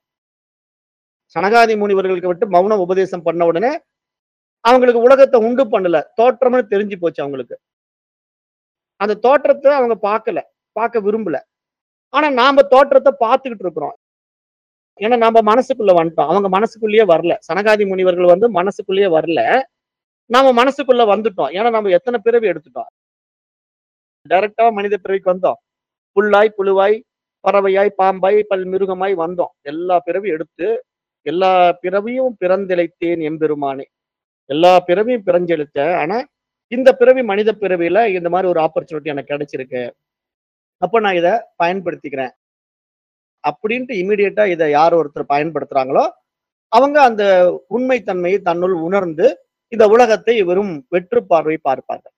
சனகாதி முனிவர்களுக்கு விட்டு மௌனம் உபதேசம் பண்ண உடனே அவங்களுக்கு உலகத்தை உண்டு பண்ணல தோற்றம்னு தெரிஞ்சு போச்சு அவங்களுக்கு அந்த தோற்றத்தை அவங்க பார்க்கல பார்க்க விரும்பல ஆனா நாம தோற்றத்தை பார்த்துக்கிட்டு இருக்கிறோம் ஏன்னா நம்ம மனசுக்குள்ள வந்துட்டோம் அவங்க மனசுக்குள்ளேயே வரல சனகாதி முனிவர்கள் வந்து மனசுக்குள்ளேயே வரல நாம மனசுக்குள்ள வந்துட்டோம் ஏன்னா நம்ம எத்தனை பிறவி எடுத்துட்டோம் டைரக்டா மனித பிறவிக்கு வந்தோம் புல்லாய் புழுவாய் பறவையாய் பாம்பாய் பல் மிருகமாய் வந்தோம் எல்லா பிறவி எடுத்து எல்லா பிறவியும் பிறந்திழைத்தேன் எம்பெருமானே எல்லா பிறவியும் பிறஞ்செழுத்தேன் ஆனா இந்த பிறவி மனித பிறவியில இந்த மாதிரி ஒரு ஆப்பர்ச்சுனிட்டி எனக்கு கிடைச்சிருக்கு அப்ப நான் இதை பயன்படுத்திக்கிறேன் அப்படின்ட்டு இமிடியேட்டா இதை யார் ஒருத்தர் பயன்படுத்துறாங்களோ அவங்க அந்த உண்மைத்தன்மையை தன்னுள் உணர்ந்து இந்த உலகத்தை வெறும் வெற்று பார்வை பார்ப்பார்கள்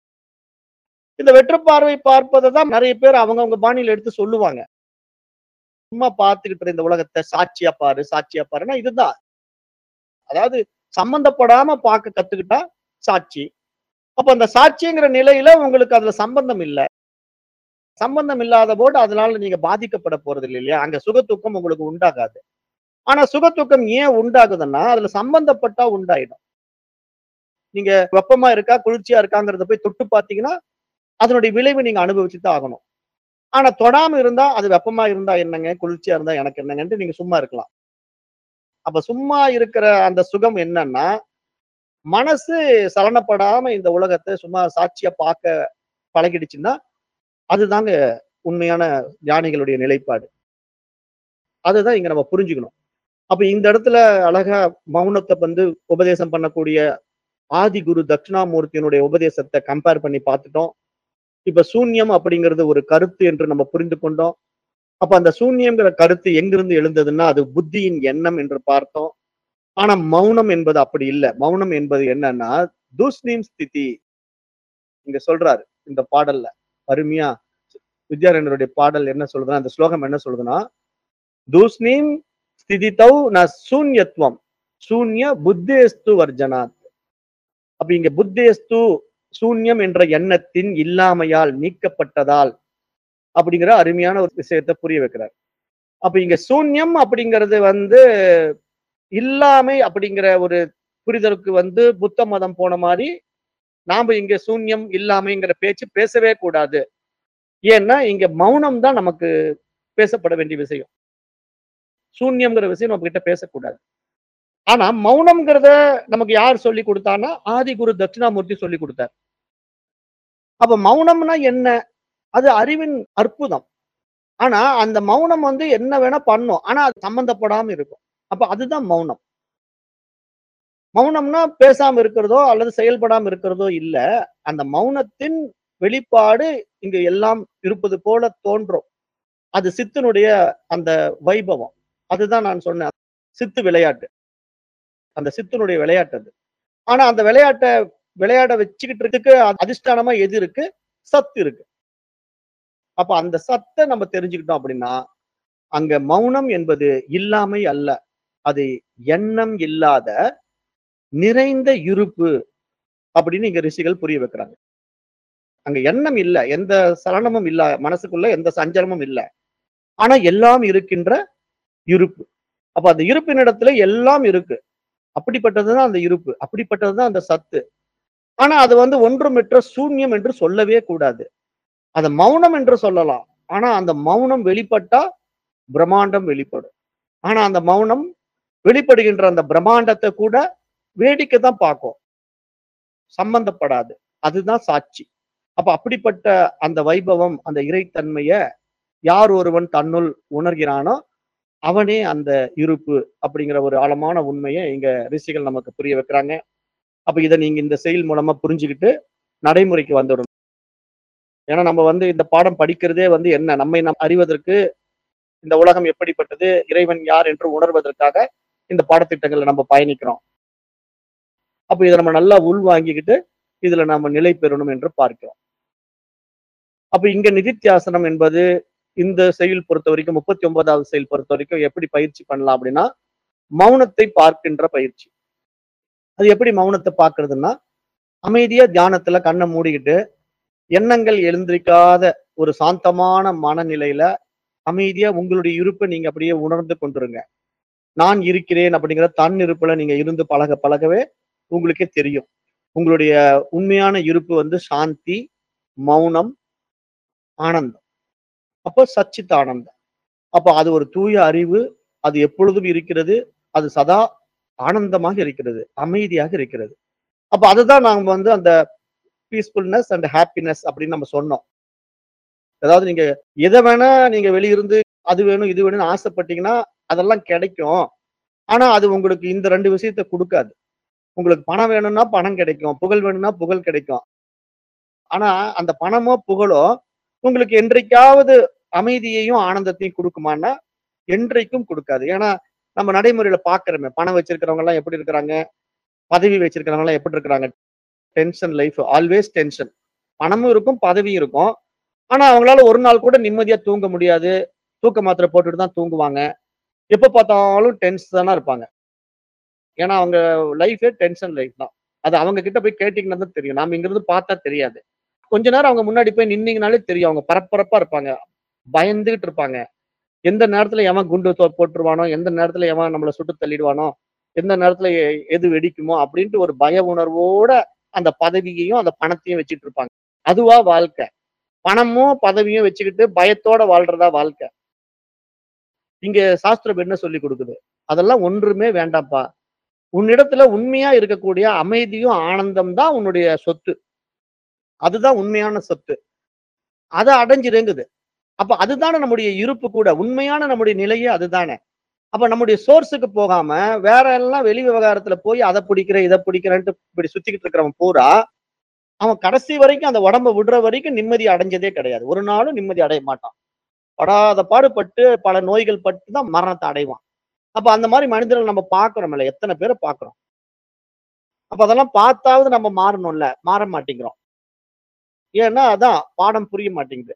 இந்த வெற்று பார்வை பார்ப்பதை தான் நிறைய பேர் அவங்கவங்க பாணியில எடுத்து சொல்லுவாங்க சும்மா பார்த்துக்கிட்டு இருந்த இந்த உலகத்தை சாட்சியா பாரு சாட்சியா பாருன்னா இதுதான் அதாவது சம்பந்தப்படாம பார்க்க கத்துக்கிட்டா சாட்சி அப்ப அந்த சாட்சிங்கிற நிலையில உங்களுக்கு அதுல சம்பந்தம் இல்லை சம்பந்தம் இல்லாத போது அதனால நீங்க பாதிக்கப்பட போறது இல்லை இல்லையா அங்க சுகத்துக்கம் உங்களுக்கு உண்டாகாது ஆனா சுகத்துக்கம் ஏன் உண்டாகுதுன்னா அதுல சம்பந்தப்பட்டா உண்டாயிடும் நீங்க வெப்பமா இருக்கா குளிர்ச்சியா இருக்காங்கிறத போய் தொட்டு பார்த்தீங்கன்னா அதனுடைய விளைவு நீங்க அனுபவிச்சு தான் ஆகணும் ஆனா தொடாம இருந்தா அது வெப்பமா இருந்தா என்னங்க குளிர்ச்சியா இருந்தா எனக்கு என்னங்கன்ட்டு நீங்க சும்மா இருக்கலாம் அப்ப சும்மா இருக்கிற அந்த சுகம் என்னன்னா மனசு சலனப்படாம இந்த உலகத்தை சும்மா சாட்சியா பார்க்க பழகிடுச்சுன்னா அதுதாங்க உண்மையான ஞானிகளுடைய நிலைப்பாடு அதுதான் இங்க நம்ம புரிஞ்சுக்கணும் அப்ப இந்த இடத்துல அழகா மௌனத்தை வந்து உபதேசம் பண்ணக்கூடிய ஆதி குரு தட்சிணாமூர்த்தியினுடைய உபதேசத்தை கம்பேர் பண்ணி பார்த்துட்டோம் இப்ப சூன்யம் அப்படிங்கிறது ஒரு கருத்து என்று நம்ம புரிந்து கொண்டோம் அப்ப அந்த சூன்யம்ங்கிற கருத்து எங்கிருந்து எழுந்ததுன்னா அது புத்தியின் எண்ணம் என்று பார்த்தோம் ஆனா மௌனம் என்பது அப்படி இல்லை மௌனம் என்பது என்னன்னா தூஷ்ணீம் ஸ்திதி இங்க சொல்றாரு இந்த பாடல்ல அருமையா வித்யாரண்யருடைய பாடல் என்ன சொல்றதுன்னா அந்த ஸ்லோகம் என்ன சொல்றதுன்னா தூஷ்ணீம் ஸ்திதிதௌ ந சூன்யத்துவம் சூன்ய புத்தேஸ்து வர்ஜனாத் அப்ப இங்க புத்தேஸ்து சூன்யம் என்ற எண்ணத்தின் இல்லாமையால் நீக்கப்பட்டதால் அப்படிங்கிற அருமையான ஒரு விஷயத்தை புரிய வைக்கிறார் அப்ப இங்க சூன்யம் அப்படிங்கிறது வந்து இல்லாமை அப்படிங்கிற ஒரு புரிதலுக்கு வந்து புத்த மதம் போன மாதிரி நாம இங்க சூன்யம் இல்லாமைங்கிற பேச்சு பேசவே கூடாது ஏன்னா இங்க மௌனம் தான் நமக்கு பேசப்பட வேண்டிய விஷயம் சூன்யம்ங்கிற விஷயம் நம்ம கிட்ட பேசக்கூடாது ஆனா மௌனம்ங்கிறத நமக்கு யார் சொல்லி கொடுத்தான்னா ஆதி குரு தட்சிணாமூர்த்தி சொல்லி கொடுத்தார் அப்ப மௌனம்னா என்ன அது அறிவின் அற்புதம் ஆனா அந்த மௌனம் வந்து என்ன வேணா பண்ணும் ஆனா அது சம்பந்தப்படாம இருக்கும் அப்ப அதுதான் மௌனம் மௌனம்னா பேசாம இருக்கிறதோ அல்லது செயல்படாம இருக்கிறதோ இல்ல அந்த மௌனத்தின் வெளிப்பாடு இங்கு எல்லாம் இருப்பது போல தோன்றும் அது சித்தனுடைய அந்த வைபவம் அதுதான் நான் சொன்னேன் சித்து விளையாட்டு அந்த சித்தனுடைய விளையாட்டு அது ஆனா அந்த விளையாட்டை விளையாட வச்சுக்கிட்டு இருக்கு அதிஷ்டானமா எது இருக்கு சத்து இருக்கு அப்ப அந்த சத்தை நம்ம தெரிஞ்சுக்கிட்டோம் அப்படின்னா அங்க மௌனம் என்பது இல்லாமை அல்ல அது எண்ணம் இல்லாத நிறைந்த இருப்பு அப்படின்னு இங்க ரிஷிகள் புரிய வைக்கிறாங்க அங்க எண்ணம் இல்ல எந்த சலனமும் இல்ல மனசுக்குள்ள எந்த சஞ்சலமும் இல்ல ஆனா எல்லாம் இருக்கின்ற இருப்பு அப்ப அந்த இருப்பின் இடத்துல எல்லாம் இருக்கு அப்படிப்பட்டதுதான் அந்த இருப்பு அப்படிப்பட்டதுதான் அந்த சத்து ஆனா அது வந்து ஒன்றுமற்ற சூன்யம் என்று சொல்லவே கூடாது அதை மௌனம் என்று சொல்லலாம் ஆனா அந்த மௌனம் வெளிப்பட்டா பிரம்மாண்டம் வெளிப்படும் ஆனா அந்த மௌனம் வெளிப்படுகின்ற அந்த பிரம்மாண்டத்தை கூட வேடிக்கை தான் பார்க்கும் சம்பந்தப்படாது அதுதான் சாட்சி அப்ப அப்படிப்பட்ட அந்த வைபவம் அந்த இறைத்தன்மைய யார் ஒருவன் தன்னுள் உணர்கிறானோ அவனே அந்த இருப்பு அப்படிங்கிற ஒரு ஆழமான உண்மையை இங்க ரிஷிகள் நமக்கு புரிய வைக்கிறாங்க அப்ப இதை நீங்க இந்த செயல் மூலமா புரிஞ்சுக்கிட்டு நடைமுறைக்கு வந்துடணும் ஏன்னா நம்ம வந்து இந்த பாடம் படிக்கிறதே வந்து என்ன நம்மை நாம் அறிவதற்கு இந்த உலகம் எப்படிப்பட்டது இறைவன் யார் என்று உணர்வதற்காக இந்த பாடத்திட்டங்கள்ல நம்ம பயணிக்கிறோம் அப்ப இதை நம்ம நல்லா உள்வாங்கிக்கிட்டு இதுல நாம நிலை பெறணும் என்று பார்க்கிறோம் அப்ப இங்க நிதித்தியாசனம் என்பது இந்த செயல் பொறுத்த வரைக்கும் முப்பத்தி ஒன்பதாவது செயல் பொறுத்த வரைக்கும் எப்படி பயிற்சி பண்ணலாம் அப்படின்னா மௌனத்தை பார்க்கின்ற பயிற்சி அது எப்படி மௌனத்தை பார்க்கிறதுன்னா அமைதியா தியானத்துல கண்ணை மூடிக்கிட்டு எண்ணங்கள் எழுந்திருக்காத ஒரு சாந்தமான மனநிலையில அமைதியா உங்களுடைய இருப்பை நீங்க அப்படியே உணர்ந்து கொண்டிருங்க நான் இருக்கிறேன் அப்படிங்கிற தன் இருப்புல நீங்க இருந்து பழக பழகவே உங்களுக்கே தெரியும் உங்களுடைய உண்மையான இருப்பு வந்து சாந்தி மௌனம் ஆனந்தம் அப்போ சச்சித் ஆனந்தம் அப்போ அது ஒரு தூய அறிவு அது எப்பொழுதும் இருக்கிறது அது சதா ஆனந்தமாக இருக்கிறது அமைதியாக இருக்கிறது அப்ப அதுதான் நாம வந்து அந்த பீஸ்ஃபுல்னஸ் அண்ட் ஹாப்பினஸ் அப்படின்னு நம்ம சொன்னோம் அதாவது நீங்க எதை வேணா நீங்க வெளியிருந்து அது வேணும் இது வேணும்னு ஆசைப்பட்டீங்கன்னா அதெல்லாம் கிடைக்கும் ஆனா அது உங்களுக்கு இந்த ரெண்டு விஷயத்த கொடுக்காது உங்களுக்கு பணம் வேணும்னா பணம் கிடைக்கும் புகழ் வேணும்னா புகழ் கிடைக்கும் ஆனா அந்த பணமோ புகழோ உங்களுக்கு என்றைக்காவது அமைதியையும் ஆனந்தத்தையும் கொடுக்குமான்னா என்றைக்கும் கொடுக்காது ஏன்னா நம்ம நடைமுறையில பாக்குறோமே பணம் வச்சிருக்கிறவங்க எல்லாம் எப்படி இருக்கிறாங்க பதவி வச்சிருக்கிறவங்க எல்லாம் எப்படி இருக்கிறாங்க டென்ஷன் லைஃப் ஆல்வேஸ் டென்ஷன் பணமும் இருக்கும் பதவியும் இருக்கும் ஆனா அவங்களால ஒரு நாள் கூட நிம்மதியா தூங்க முடியாது தூக்க மாத்திரை போட்டுட்டு தான் தூங்குவாங்க எப்ப பார்த்தாலும் டென்ஷனா இருப்பாங்க ஏன்னா அவங்க லைஃபே டென்ஷன் லைஃப் தான் அது அவங்க கிட்ட போய் கேட்டீங்கன்னா தான் தெரியும் நாம இங்கிருந்து பார்த்தா தெரியாது கொஞ்ச நேரம் அவங்க முன்னாடி போய் நின்னீங்கனாலே தெரியும் அவங்க பரபரப்பா இருப்பாங்க பயந்துகிட்டு இருப்பாங்க எந்த நேரத்துல எவன் குண்டு தோ- போட்டுருவானோ எந்த நேரத்துல எவன் நம்மளை சுட்டு தள்ளிடுவானோ எந்த நேரத்துல எ- எது வெடிக்குமோ அப்படின்ட்டு ஒரு பய உணர்வோட அந்த பதவியையும் அந்த பணத்தையும் வச்சுட்டு இருப்பாங்க அதுவா வாழ்க்கை பணமும் பதவியும் வச்சுக்கிட்டு பயத்தோட வாழ்றதா வாழ்க்கை இங்க சாஸ்திரம் என்ன சொல்லி கொடுக்குது அதெல்லாம் ஒன்றுமே வேண்டாம்ப்பா உன்னிடத்துல உண்மையா இருக்கக்கூடிய அமைதியும் ஆனந்தம் தான் உன்னுடைய சொத்து அதுதான் உண்மையான சொத்து அதை அடைஞ்சிருங்குது அப்ப அதுதானே நம்முடைய இருப்பு கூட உண்மையான நம்முடைய நிலையே அதுதானே அப்ப நம்முடைய சோர்ஸுக்கு போகாம வேற எல்லாம் வெளி விவகாரத்துல போய் அதை பிடிக்கிறேன் இதை பிடிக்கிறேன்ட்டு இப்படி சுத்திக்கிட்டு இருக்கிறவன் பூரா அவன் கடைசி வரைக்கும் அந்த உடம்ப விடுற வரைக்கும் நிம்மதி அடைஞ்சதே கிடையாது ஒரு நாளும் நிம்மதி அடைய மாட்டான் படாத பாடுபட்டு பல நோய்கள் பட்டு தான் மரணத்தை அடைவான் அப்ப அந்த மாதிரி மனிதர்கள் நம்ம பார்க்கிறோம்ல எத்தனை பேரை பார்க்கிறோம் அப்ப அதெல்லாம் பார்த்தாவது நம்ம மாறணும்ல மாற மாட்டேங்கிறோம் ஏன்னா அதான் பாடம் புரிய மாட்டேங்குது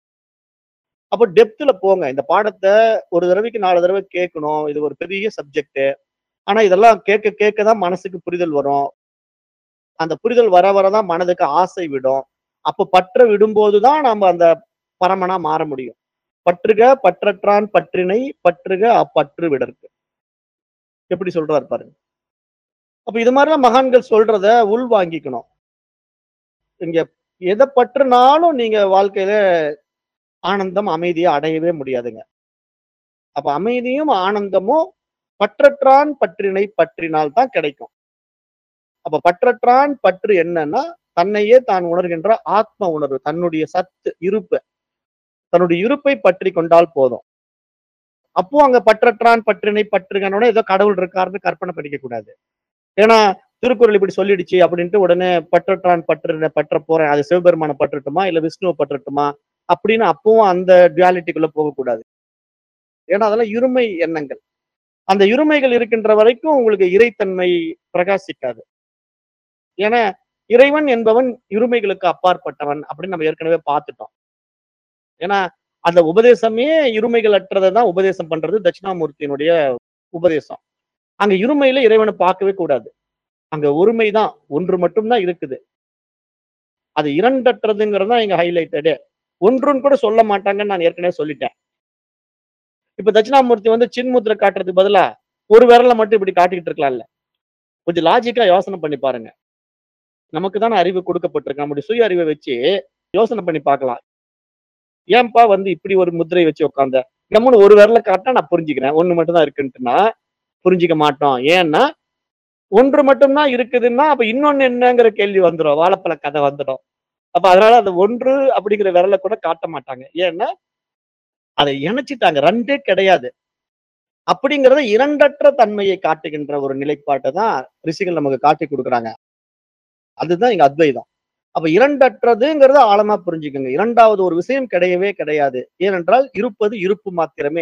அப்போ டெப்த்ல போங்க இந்த பாடத்தை ஒரு தடவைக்கு நாலு தடவை கேட்கணும் இது ஒரு பெரிய சப்ஜெக்ட் ஆனா இதெல்லாம் கேட்க கேட்க தான் மனசுக்கு புரிதல் வரும் அந்த புரிதல் வர வரதான் மனதுக்கு ஆசை விடும் அப்ப பற்ற விடும்போதுதான் நம்ம அந்த பரமனா மாற முடியும் பற்றுக பற்றற்றான் பற்றினை பற்றுக அப்பற்று விடற்கு எப்படி சொல்றாரு பாருங்க அப்ப இது மாதிரிலாம் மகான்கள் சொல்றத உள் வாங்கிக்கணும் இங்க எதை பற்றுனாலும் நீங்க வாழ்க்கையில ஆனந்தம் அமைதியை அடையவே முடியாதுங்க அப்ப அமைதியும் ஆனந்தமும் பற்றற்றான் பற்றினை பற்றினால் தான் கிடைக்கும் அப்ப பற்றற்றான் பற்று என்னன்னா தன்னையே தான் உணர்கின்ற ஆத்ம உணர்வு தன்னுடைய சத்து இருப்பு தன்னுடைய இருப்பை பற்றி கொண்டால் போதும் அப்போ அங்க பற்றற்றான் பற்றினை பற்றுகனோட ஏதோ கடவுள் இருக்காருன்னு கற்பனை பண்ணிக்க கூடாது ஏன்னா திருக்குறள் இப்படி சொல்லிடுச்சு அப்படின்ட்டு உடனே பற்றற்றான் பற்று பற்ற போறேன் அது சிவபெருமான பற்றட்டுமா இல்ல விஷ்ணுவை பற்றட்டுமா அப்படின்னு அப்பவும் அந்த டுவாலிட்டிக்குள்ள போகக்கூடாது ஏன்னா அதெல்லாம் இருமை எண்ணங்கள் அந்த இருமைகள் இருக்கின்ற வரைக்கும் உங்களுக்கு இறைத்தன்மை பிரகாசிக்காது ஏன்னா இறைவன் என்பவன் இருமைகளுக்கு அப்பாற்பட்டவன் அப்படின்னு நம்ம ஏற்கனவே பார்த்துட்டோம் ஏன்னா அந்த உபதேசமே இருமைகள் அற்றதை தான் உபதேசம் பண்றது தட்சிணாமூர்த்தியினுடைய உபதேசம் அங்க இருமையில இறைவனை பார்க்கவே கூடாது அங்க ஒருமை தான் ஒன்று மட்டும்தான் இருக்குது அது இரண்டற்றதுங்கிறது தான் இங்க ஹைலைட்டடே ஒன்றுன்னு கூட சொல்ல மாட்டாங்கன்னு நான் ஏற்கனவே சொல்லிட்டேன் இப்ப தட்சிணாமூர்த்தி வந்து சின்முத்திரை காட்டுறதுக்கு பதிலா ஒரு விரலை மட்டும் இப்படி காட்டிக்கிட்டு இருக்கலாம்ல கொஞ்சம் லாஜிக்கா யோசனை பண்ணி பாருங்க நமக்கு தானே அறிவு கொடுக்கப்பட்டிருக்கு நம்முடைய சுய அறிவை வச்சு யோசனை பண்ணி பார்க்கலாம் ஏன்பா வந்து இப்படி ஒரு முத்திரை வச்சு உட்காந்த நம்மனு ஒரு விரலை காட்டினா நான் புரிஞ்சுக்கிறேன் ஒண்ணு மட்டும் தான் இருக்குன்ட்டுனா புரிஞ்சுக்க மாட்டோம் ஏன்னா ஒன்று மட்டும்தான் இருக்குதுன்னா அப்ப இன்னொன்னு என்னங்கிற கேள்வி வந்துடும் வாழைப்பழ கதை வந்துடும் அப்ப அதனால அந்த ஒன்று அப்படிங்கிற விரலை கூட காட்ட மாட்டாங்க ஏன்னா அதை இணைச்சிட்டாங்க ரெண்டே கிடையாது அப்படிங்கறத இரண்டற்ற தன்மையை காட்டுகின்ற ஒரு நிலைப்பாட்டை தான் ரிஷிகள் நமக்கு காட்டி கொடுக்குறாங்க அதுதான் இங்க அத்வைதம் அப்ப இரண்டற்றதுங்கிறத ஆழமா புரிஞ்சுக்கோங்க இரண்டாவது ஒரு விஷயம் கிடையவே கிடையாது ஏனென்றால் இருப்பது இருப்பு மாத்திரமே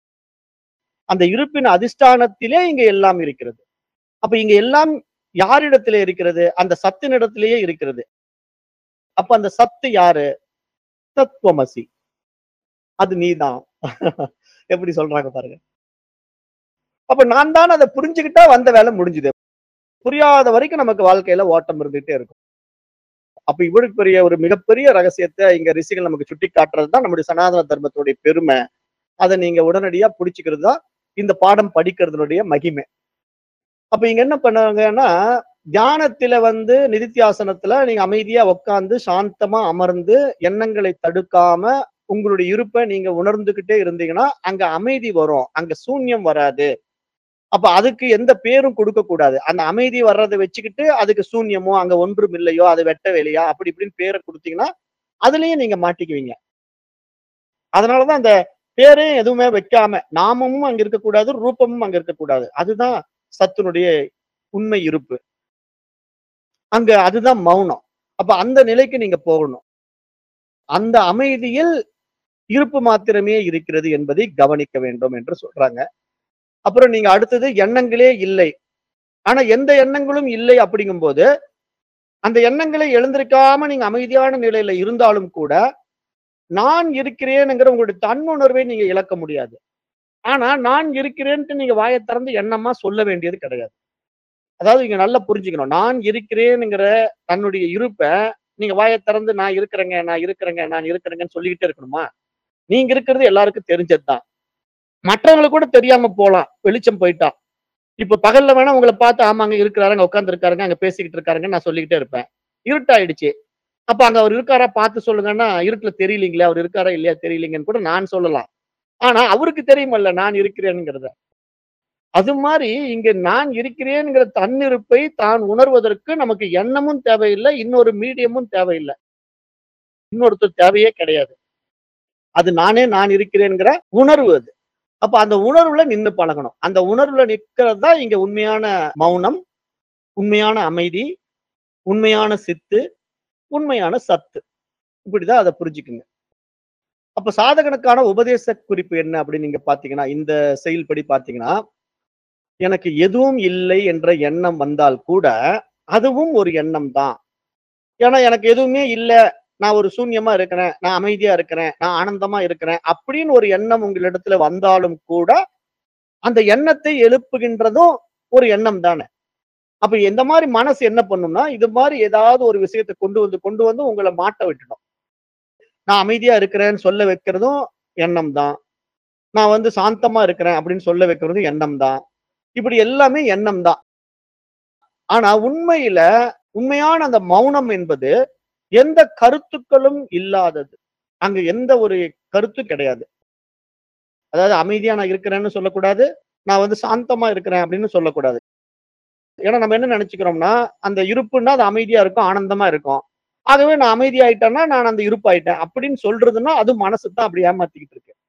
அந்த இருப்பின் அதிஷ்டானத்திலே இங்க எல்லாம் இருக்கிறது அப்ப இங்க எல்லாம் யாரிடத்திலே இருக்கிறது அந்த சத்தினிடத்திலேயே இருக்கிறது அப்ப அந்த சத்து யாரு தத்துவமசி அது நீதான் எப்படி சொல்றாங்க பாருங்க அப்ப நான் தான் அதை புரிஞ்சுக்கிட்டா வந்த வேலை முடிஞ்சுது புரியாத வரைக்கும் நமக்கு வாழ்க்கையில ஓட்டம் இருந்துகிட்டே இருக்கும் அப்ப இவ்வளவு பெரிய ஒரு மிகப்பெரிய ரகசியத்தை இங்க ரிஷிகள் நமக்கு சுட்டி காட்டுறது தான் நம்முடைய சனாதன தர்மத்துடைய பெருமை அதை நீங்க உடனடியா புடிச்சுக்கிறது தான் இந்த பாடம் படிக்கிறதுனுடைய மகிமை அப்ப இங்க என்ன பண்ணாங்கன்னா தியானத்தில வந்து நிதித்தியாசனத்துல நீங்க அமைதியா உட்கார்ந்து சாந்தமா அமர்ந்து எண்ணங்களை தடுக்காம உங்களுடைய இருப்பை நீங்க உணர்ந்துகிட்டே இருந்தீங்கன்னா அங்க அமைதி வரும் அங்க சூன்யம் வராது அப்ப அதுக்கு எந்த பேரும் கொடுக்க கூடாது அந்த அமைதி வர்றதை வச்சுக்கிட்டு அதுக்கு சூன்யமோ அங்க ஒன்றும் இல்லையோ அது வெட்ட வேலையா அப்படி இப்படின்னு பேரை கொடுத்தீங்கன்னா அதுலயும் நீங்க மாட்டிக்குவீங்க அதனாலதான் அந்த பேரே எதுவுமே வைக்காம நாமமும் அங்க இருக்கக்கூடாது ரூபமும் அங்க இருக்கக்கூடாது அதுதான் சத்துனுடைய உண்மை இருப்பு அங்க அதுதான் மௌனம் அப்ப அந்த நிலைக்கு நீங்க போகணும் அந்த அமைதியில் இருப்பு மாத்திரமே இருக்கிறது என்பதை கவனிக்க வேண்டும் என்று சொல்றாங்க அப்புறம் நீங்க அடுத்தது எண்ணங்களே இல்லை ஆனா எந்த எண்ணங்களும் இல்லை அப்படிங்கும்போது அந்த எண்ணங்களை எழுந்திருக்காம நீங்க அமைதியான நிலையில இருந்தாலும் கூட நான் இருக்கிறேன்ங்கிற உங்களுடைய தன்னுணர்வை நீங்க இழக்க முடியாது ஆனா நான் இருக்கிறேன்ட்டு நீங்க வாயை திறந்து எண்ணமா சொல்ல வேண்டியது கிடையாது அதாவது இங்க நல்லா புரிஞ்சுக்கணும் நான் இருக்கிறேனுங்கிற தன்னுடைய இருப்பை நீங்க வாயை திறந்து நான் இருக்கிறேங்க நான் இருக்கிறேங்க நான் இருக்கிறேங்கன்னு சொல்லிக்கிட்டே இருக்கணுமா நீங்க இருக்கிறது எல்லாருக்கும் தெரிஞ்சதுதான் மற்றவங்களுக்கு கூட தெரியாம போலாம் வெளிச்சம் போயிட்டா இப்ப பகல்ல வேணா உங்களை பார்த்து ஆமாங்க இருக்கிறாருங்க உட்கார்ந்து இருக்காருங்க அங்க பேசிக்கிட்டு இருக்காருங்க நான் சொல்லிக்கிட்டே இருப்பேன் இருட்டாயிடுச்சு அப்ப அங்க அவர் இருக்காரா பார்த்து சொல்லுங்கன்னா இருட்டுல தெரியலீங்களே அவர் இருக்காரா இல்லையா தெரியலீங்கன்னு கூட நான் சொல்லலாம் ஆனா அவருக்கு தெரியுமல்ல நான் இருக்கிறேனுங்கிறத அது மாதிரி இங்க நான் இருக்கிறேன்ங்கிற தன்னிருப்பை தான் உணர்வதற்கு நமக்கு எண்ணமும் தேவையில்லை இன்னொரு மீடியமும் தேவையில்லை இன்னொருத்தர் தேவையே கிடையாது அது நானே நான் இருக்கிறேங்கிற உணர்வு அது அப்ப அந்த உணர்வுல நின்னு பழகணும் அந்த உணர்வுல நிக்கிறது தான் இங்க உண்மையான மௌனம் உண்மையான அமைதி உண்மையான சித்து உண்மையான சத்து இப்படிதான் அதை புரிஞ்சுக்குங்க அப்ப சாதகனுக்கான உபதேச குறிப்பு என்ன அப்படின்னு நீங்க பாத்தீங்கன்னா இந்த செயல்படி பாத்தீங்கன்னா எனக்கு எதுவும் இல்லை என்ற எண்ணம் வந்தால் கூட அதுவும் ஒரு எண்ணம் தான் ஏன்னா எனக்கு எதுவுமே இல்லை நான் ஒரு சூன்யமா இருக்கிறேன் நான் அமைதியா இருக்கிறேன் நான் ஆனந்தமா இருக்கிறேன் அப்படின்னு ஒரு எண்ணம் உங்களிடத்துல வந்தாலும் கூட அந்த எண்ணத்தை எழுப்புகின்றதும் ஒரு எண்ணம் தானே அப்ப எந்த மாதிரி மனசு என்ன பண்ணும்னா இது மாதிரி ஏதாவது ஒரு விஷயத்தை கொண்டு வந்து கொண்டு வந்து உங்களை மாட்ட விட்டுடும் நான் அமைதியா இருக்கிறேன்னு சொல்ல வைக்கிறதும் எண்ணம் தான் நான் வந்து சாந்தமா இருக்கிறேன் அப்படின்னு சொல்ல வைக்கிறதும் எண்ணம் தான் இப்படி எல்லாமே எண்ணம் தான் ஆனா உண்மையில உண்மையான அந்த மௌனம் என்பது எந்த கருத்துக்களும் இல்லாதது அங்க எந்த ஒரு கருத்து கிடையாது அதாவது அமைதியா நான் இருக்கிறேன்னு சொல்லக்கூடாது நான் வந்து சாந்தமா இருக்கிறேன் அப்படின்னு சொல்லக்கூடாது ஏன்னா நம்ம என்ன நினைச்சுக்கிறோம்னா அந்த இருப்புன்னா அது அமைதியா இருக்கும் ஆனந்தமா இருக்கும் ஆகவே நான் அமைதியாயிட்டேன்னா நான் அந்த இருப்பாயிட்டேன் அப்படின்னு சொல்றதுன்னா அது மனசு தான் அப்படி ஏமாத்திக்கிட்டு இருக்கு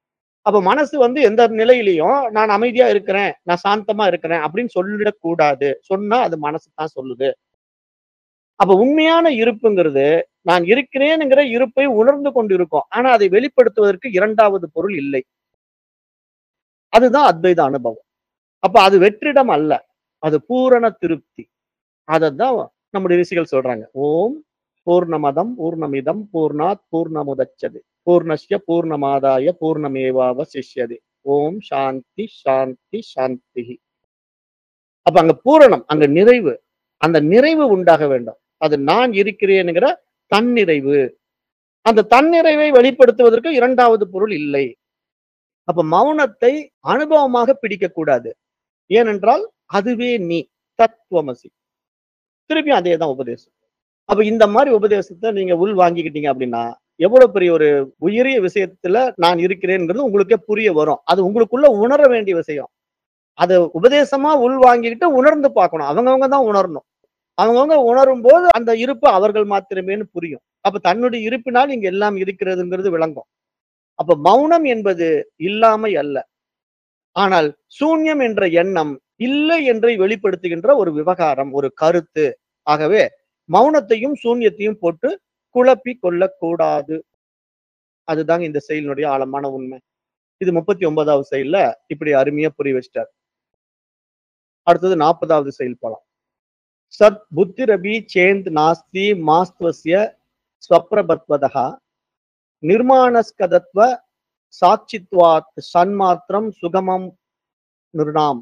அப்ப மனசு வந்து எந்த நிலையிலையும் நான் அமைதியா இருக்கிறேன் நான் சாந்தமா இருக்கிறேன் அப்படின்னு சொல்லிடக்கூடாது சொன்னா அது மனசு தான் சொல்லுது அப்ப உண்மையான இருப்புங்கிறது நான் இருக்கிறேன்ங்கிற இருப்பை உணர்ந்து கொண்டு இருக்கோம் ஆனா அதை வெளிப்படுத்துவதற்கு இரண்டாவது பொருள் இல்லை அதுதான் அத்வைத அனுபவம் அப்ப அது வெற்றிடம் அல்ல அது பூரண திருப்தி அதத்தான் நம்முடைய ரிஷிகள் சொல்றாங்க ஓம் பூர்ணமதம் பூர்ணமிதம் பூர்ணாத் பூர்ணமுதச்சது பூர்ணஸ்ய பூர்ணமாதாய பூர்ணமேவாவசிஷ்யது ஓம் சாந்தி சாந்தி சாந்தி அப்ப அங்க பூரணம் அங்க நிறைவு அந்த நிறைவு உண்டாக வேண்டும் அது நான் இருக்கிறேனுங்கிற தன்னிறைவு அந்த தன்னிறைவை வெளிப்படுத்துவதற்கு இரண்டாவது பொருள் இல்லை அப்ப மௌனத்தை அனுபவமாக பிடிக்க கூடாது ஏனென்றால் அதுவே நீ தத்துவமசி திருப்பி அதே தான் உபதேசம் அப்ப இந்த மாதிரி உபதேசத்தை நீங்க உள் வாங்கிக்கிட்டீங்க அப்படின்னா எவ்வளவு பெரிய ஒரு உயரிய விஷயத்துல நான் இருக்கிறேன்ங்கிறது உங்களுக்கே புரிய வரும் அது உங்களுக்குள்ள உணர வேண்டிய விஷயம் அதை உபதேசமா உள் வாங்கிக்கிட்டு உணர்ந்து பார்க்கணும் அவங்கவங்க தான் உணரணும் அவங்கவங்க உணரும் போது அந்த இருப்பு அவர்கள் மாத்திரமேன்னு புரியும் அப்ப தன்னுடைய இருப்பினால் இங்க எல்லாம் இருக்கிறதுங்கிறது விளங்கும் அப்ப மௌனம் என்பது இல்லாமை அல்ல ஆனால் சூன்யம் என்ற எண்ணம் இல்லை என்று வெளிப்படுத்துகின்ற ஒரு விவகாரம் ஒரு கருத்து ஆகவே மௌனத்தையும் சூன்யத்தையும் போட்டு குழப்பி கொள்ளக்கூடாது அதுதாங்க இந்த செயலினுடைய ஆழமான உண்மை இது முப்பத்தி ஒன்பதாவது செயல்ல இப்படி அருமையா புரிய வச்சிட்டார் அடுத்தது நாற்பதாவது செயல் போலாம் சத் புத்திரபி சேந்த் நாஸ்தி மாஸ்துவசிய ஸ்வப்ரபத்வதா நிர்மாணஸ்கதத்வ சாட்சித்வாத் சன்மாத்திரம் சுகமம் நிர்ணாம்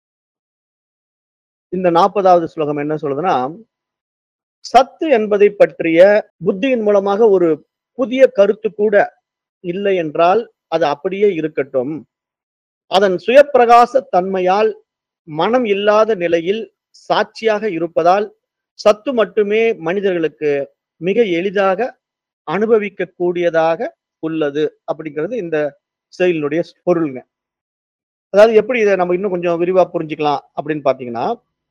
இந்த நாற்பதாவது ஸ்லோகம் என்ன சொல்லுதுன்னா சத்து என்பதை பற்றிய புத்தியின் மூலமாக ஒரு புதிய கருத்து கூட இல்லை என்றால் அது அப்படியே இருக்கட்டும் அதன் சுயப்பிரகாச தன்மையால் மனம் இல்லாத நிலையில் சாட்சியாக இருப்பதால் சத்து மட்டுமே மனிதர்களுக்கு மிக எளிதாக அனுபவிக்க கூடியதாக உள்ளது அப்படிங்கிறது இந்த செயலினுடைய பொருளுங்க அதாவது எப்படி இதை நம்ம இன்னும் கொஞ்சம் விரிவா புரிஞ்சுக்கலாம் அப்படின்னு பாத்தீங்கன்னா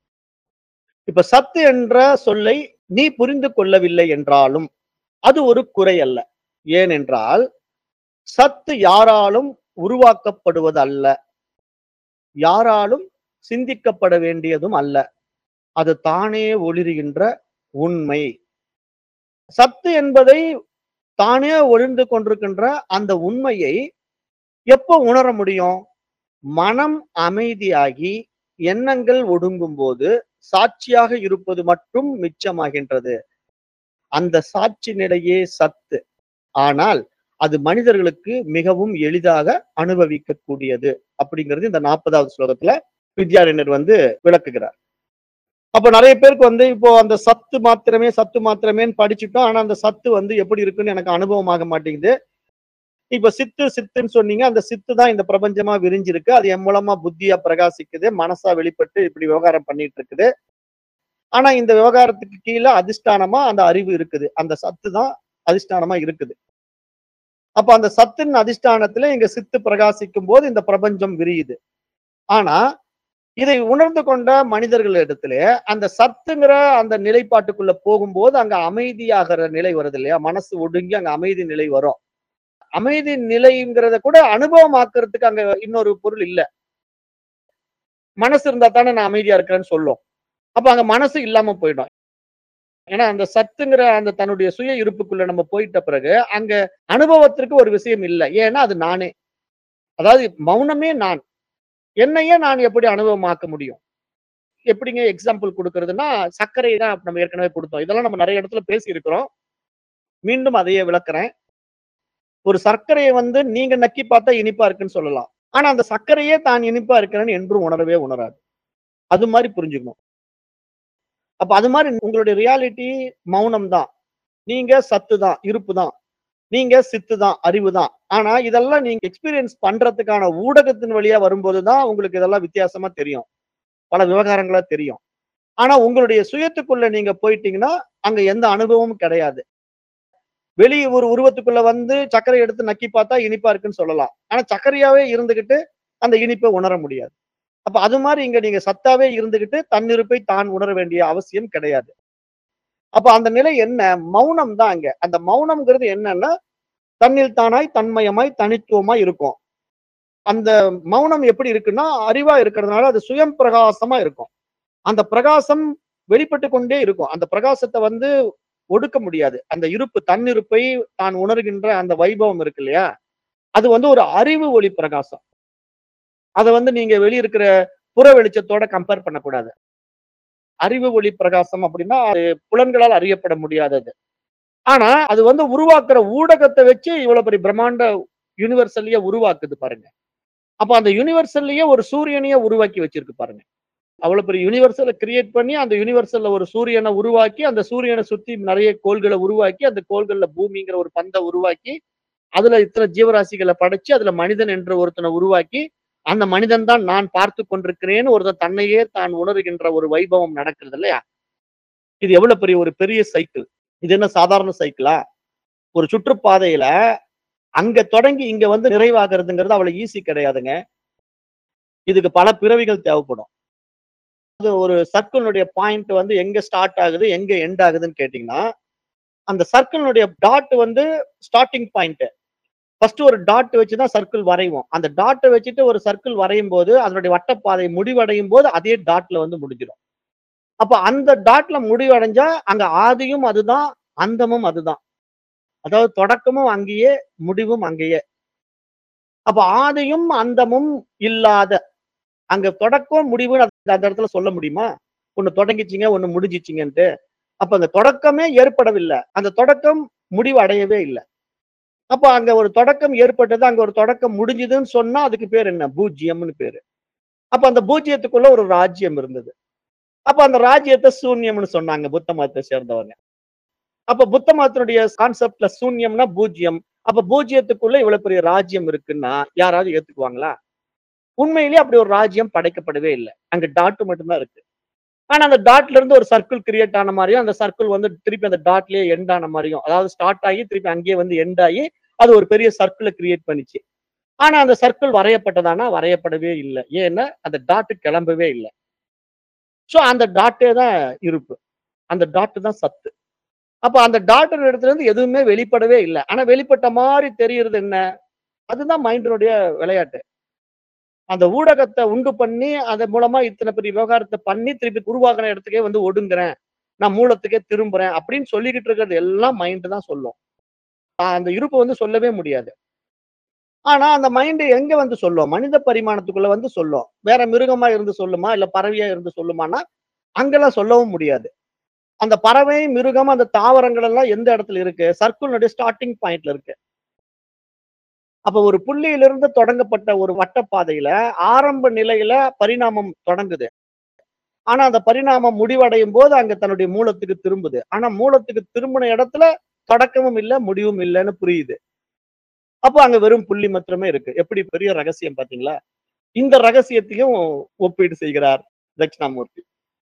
இப்ப சத்து என்ற சொல்லை நீ புரிந்து கொள்ளவில்லை என்றாலும் அது ஒரு குறை அல்ல ஏனென்றால் சத்து யாராலும் உருவாக்கப்படுவது அல்ல யாராலும் சிந்திக்கப்பட வேண்டியதும் அல்ல அது தானே ஒளிருகின்ற உண்மை சத்து என்பதை தானே ஒளிர்ந்து கொண்டிருக்கின்ற அந்த உண்மையை எப்போ உணர முடியும் மனம் அமைதியாகி எண்ணங்கள் ஒடுங்கும் போது சாட்சியாக இருப்பது மட்டும் மிச்சமாகின்றது அந்த சாட்சி நிலையே சத்து ஆனால் அது மனிதர்களுக்கு மிகவும் எளிதாக அனுபவிக்க கூடியது அப்படிங்கிறது இந்த நாற்பதாவது ஸ்லோகத்துல வித்யாரண்யர் வந்து விளக்குகிறார் அப்ப நிறைய பேருக்கு வந்து இப்போ அந்த சத்து மாத்திரமே சத்து மாத்திரமேன்னு படிச்சுட்டோம் ஆனா அந்த சத்து வந்து எப்படி இருக்குன்னு எனக்கு அனுபவமாக மாட்டேங்குது இப்ப சித்து சித்துன்னு சொன்னீங்க அந்த சித்து தான் இந்த பிரபஞ்சமா விரிஞ்சிருக்கு அது என் மூலமா புத்தியா பிரகாசிக்குது மனசா வெளிப்பட்டு இப்படி விவகாரம் பண்ணிட்டு இருக்குது ஆனா இந்த விவகாரத்துக்கு கீழே அதிஷ்டானமா அந்த அறிவு இருக்குது அந்த சத்து தான் அதிஷ்டானமா இருக்குது அப்ப அந்த சத்தின் அதிஷ்டானத்துல இங்க சித்து பிரகாசிக்கும் போது இந்த பிரபஞ்சம் விரியுது ஆனா இதை உணர்ந்து கொண்ட மனிதர்களிடத்துல அந்த சத்துங்கிற அந்த நிலைப்பாட்டுக்குள்ள போகும்போது அங்க அமைதியாகிற நிலை வருது இல்லையா மனசு ஒடுங்கி அங்க அமைதி நிலை வரும் அமைதி நிலைங்கிறத கூட அனுபவமாக்குறதுக்கு அங்க இன்னொரு பொருள் இல்ல மனசு இருந்தா தானே நான் அமைதியா இருக்கிறேன்னு சொல்லும் அப்ப அங்க மனசு இல்லாம போயிடும் ஏன்னா அந்த சத்துங்கிற அந்த தன்னுடைய சுய இருப்புக்குள்ள நம்ம போயிட்ட பிறகு அங்க அனுபவத்திற்கு ஒரு விஷயம் இல்லை ஏன்னா அது நானே அதாவது மௌனமே நான் என்னையே நான் எப்படி அனுபவமாக்க முடியும் எப்படிங்க எக்ஸாம்பிள் கொடுக்கறதுன்னா சர்க்கரை தான் நம்ம ஏற்கனவே கொடுத்தோம் இதெல்லாம் நம்ம நிறைய இடத்துல பேசி இருக்கிறோம் மீண்டும் அதையே விளக்குறேன் ஒரு சர்க்கரையை வந்து நீங்க நக்கி பார்த்தா இனிப்பா இருக்குன்னு சொல்லலாம் ஆனா அந்த சர்க்கரையே தான் இனிப்பா இருக்கிறேன்னு என்றும் உணரவே உணராது அது மாதிரி புரிஞ்சுக்கணும் அப்ப அது மாதிரி உங்களுடைய ரியாலிட்டி மௌனம் தான் நீங்க சத்து தான் இருப்பு தான் நீங்க சித்து தான் அறிவு தான் ஆனா இதெல்லாம் நீங்க எக்ஸ்பீரியன்ஸ் பண்றதுக்கான ஊடகத்தின் வழியா வரும்போது தான் உங்களுக்கு இதெல்லாம் வித்தியாசமா தெரியும் பல விவகாரங்களா தெரியும் ஆனா உங்களுடைய சுயத்துக்குள்ள நீங்க போயிட்டீங்கன்னா அங்க எந்த அனுபவமும் கிடையாது வெளியே ஒரு உருவத்துக்குள்ள வந்து சர்க்கரை எடுத்து நக்கி பார்த்தா இனிப்பா இருக்குன்னு சொல்லலாம் ஆனா சர்க்கரையாவே இருந்துகிட்டு அந்த இனிப்பை உணர முடியாது அப்ப அது மாதிரி இங்க நீங்க சத்தாவே இருந்துகிட்டு தன்னிருப்பை தான் உணர வேண்டிய அவசியம் கிடையாது அப்ப அந்த நிலை என்ன மௌனம் தான் அங்க அந்த மௌனம்ங்கிறது என்னன்னா தன்னில் தானாய் தன்மயமாய் தனித்துவமாய் இருக்கும் அந்த மௌனம் எப்படி இருக்குன்னா அறிவா இருக்கிறதுனால அது சுயம் பிரகாசமா இருக்கும் அந்த பிரகாசம் வெளிப்பட்டு கொண்டே இருக்கும் அந்த பிரகாசத்தை வந்து ஒடுக்க முடியாது அந்த இருப்பு தன்னிருப்பை தான் உணர்கின்ற அந்த வைபவம் இருக்கு இல்லையா அது வந்து ஒரு அறிவு ஒளி பிரகாசம் அதை வந்து நீங்க வெளியிருக்கிற புற வெளிச்சத்தோட கம்பேர் பண்ணக்கூடாது அறிவு ஒளி பிரகாசம் அப்படின்னா அது புலன்களால் அறியப்பட முடியாதது ஆனா அது வந்து உருவாக்குற ஊடகத்தை வச்சு இவ்வளவு பெரிய பிரம்மாண்ட யூனிவர்சல்லையே உருவாக்குது பாருங்க அப்ப அந்த யூனிவர்சல்லையே ஒரு சூரியனையே உருவாக்கி வச்சிருக்கு பாருங்க அவ்வளவு பெரிய யூனிவர்சலை கிரியேட் பண்ணி அந்த யூனிவர்சல்ல ஒரு சூரியனை உருவாக்கி அந்த சூரியனை சுத்தி நிறைய கோள்களை உருவாக்கி அந்த கோள்கள்ல பூமிங்கிற ஒரு பந்தை உருவாக்கி அதுல இத்தனை ஜீவராசிகளை படைச்சு அதுல மனிதன் என்ற ஒருத்தனை உருவாக்கி அந்த மனிதன் தான் நான் பார்த்து கொண்டிருக்கிறேன்னு ஒருத்தன் தன்னையே தான் உணர்கின்ற ஒரு வைபவம் நடக்கிறது இல்லையா இது எவ்வளவு பெரிய ஒரு பெரிய சைக்கிள் இது என்ன சாதாரண சைக்கிளா ஒரு சுற்றுப்பாதையில அங்க தொடங்கி இங்க வந்து நிறைவாகிறதுங்கிறது அவ்வளவு ஈஸி கிடையாதுங்க இதுக்கு பல பிறவிகள் தேவைப்படும் அது ஒரு சர்க்கிளுடைய பாயிண்ட் வந்து எங்க ஸ்டார்ட் ஆகுது எங்க எண்ட் ஆகுதுன்னு கேட்டீங்கன்னா அந்த சர்க்கிளுடைய டாட் வந்து ஸ்டார்டிங் பாயிண்ட் ஃபர்ஸ்ட் ஒரு டாட் வச்சு தான் சர்க்கிள் வரைவோம் அந்த டாட்டை வச்சுட்டு ஒரு சர்க்கிள் வரையும் போது அதனுடைய வட்டப்பாதை முடிவடையும் போது அதே டாட்ல வந்து முடிஞ்சிடும் அப்ப அந்த டாட்ல முடிவடைஞ்சா அங்க ஆதியும் அதுதான் அந்தமும் அதுதான் அதாவது தொடக்கமும் அங்கேயே முடிவும் அங்கேயே அப்ப ஆதியும் அந்தமும் இல்லாத அங்க தொடக்கம் முடிவு அந்த அந்த இடத்துல சொல்ல முடியுமா ஒண்ணு தொடங்கிச்சிங்க ஒண்ணு முடிஞ்சிச்சிங்கன்ட்டு அப்ப அந்த தொடக்கமே ஏற்படவில்லை அந்த தொடக்கம் முடிவு அடையவே இல்லை அப்ப அங்க ஒரு தொடக்கம் ஏற்பட்டது அங்க ஒரு தொடக்கம் முடிஞ்சதுன்னு சொன்னா அதுக்கு பேர் என்ன பூஜ்ஜியம்னு பேரு அப்ப அந்த பூஜ்ஜியத்துக்குள்ள ஒரு ராஜ்யம் இருந்தது அப்ப அந்த ராஜ்யத்தை சூன்யம்னு சொன்னாங்க புத்த மதத்தை சேர்ந்தவங்க அப்ப புத்த மதத்தினுடைய கான்செப்ட்ல சூன்யம்னா பூஜ்ஜியம் அப்ப பூஜ்ஜியத்துக்குள்ள இவ்வளவு பெரிய ராஜ்யம் இருக்குன்னா யாராவது ஏத்துக்குவாங்களா உண்மையிலேயே அப்படி ஒரு ராஜ்யம் படைக்கப்படவே இல்லை அங்க டாட் மட்டும்தான் இருக்கு ஆனா அந்த டாட்ல இருந்து ஒரு சர்க்கிள் கிரியேட் ஆன மாதிரியும் அந்த சர்க்கிள் வந்து திருப்பி அந்த டாட்லயே எண்ட் ஆன மாதிரியும் அதாவது ஸ்டார்ட் ஆகி திருப்பி அங்கேயே வந்து எண்ட் ஆகி அது ஒரு பெரிய சர்க்கிளை கிரியேட் பண்ணிச்சு ஆனா அந்த சர்க்கிள் வரையப்பட்டதானா வரையப்படவே இல்லை ஏன்னா அந்த டாட் கிளம்பவே இல்லை சோ அந்த டாட்டே தான் இருப்பு அந்த டாட் தான் சத்து அப்ப அந்த டாக்டர் இடத்துல இருந்து எதுவுமே வெளிப்படவே இல்லை ஆனா வெளிப்பட்ட மாதிரி தெரியுறது என்ன அதுதான் மைண்டினுடைய விளையாட்டு அந்த ஊடகத்தை உண்டு பண்ணி அதன் மூலமா இத்தனை பெரிய விவகாரத்தை பண்ணி திருப்பி உருவாக்குன இடத்துக்கே வந்து ஒடுங்குறேன் நான் மூலத்துக்கே திரும்புறேன் அப்படின்னு சொல்லிக்கிட்டு இருக்கிறது எல்லாம் மைண்ட் தான் சொல்லும் ஆஹ் அந்த இருப்பு வந்து சொல்லவே முடியாது ஆனா அந்த மைண்ட் எங்க வந்து சொல்லும் மனித பரிமாணத்துக்குள்ள வந்து சொல்லும் வேற மிருகமா இருந்து சொல்லுமா இல்ல பறவையா இருந்து சொல்லுமானா அங்கெல்லாம் சொல்லவும் முடியாது அந்த பறவை மிருகம் அந்த தாவரங்கள் எல்லாம் எந்த இடத்துல இருக்கு சர்க்கிளுடைய ஸ்டார்டிங் பாயிண்ட்ல இருக்கு அப்ப ஒரு புள்ளியிலிருந்து தொடங்கப்பட்ட ஒரு வட்டப்பாதையில ஆரம்ப நிலையில பரிணாமம் தொடங்குது ஆனா அந்த பரிணாமம் முடிவடையும் போது அங்க தன்னுடைய மூலத்துக்கு திரும்புது ஆனா மூலத்துக்கு திரும்பின இடத்துல தொடக்கமும் இல்ல முடிவும் இல்லைன்னு புரியுது அப்போ அங்க வெறும் புள்ளி மாத்திரமே இருக்கு எப்படி பெரிய ரகசியம் பாத்தீங்களா இந்த ரகசியத்தையும் ஒப்பீடு செய்கிறார் தட்சிணாமூர்த்தி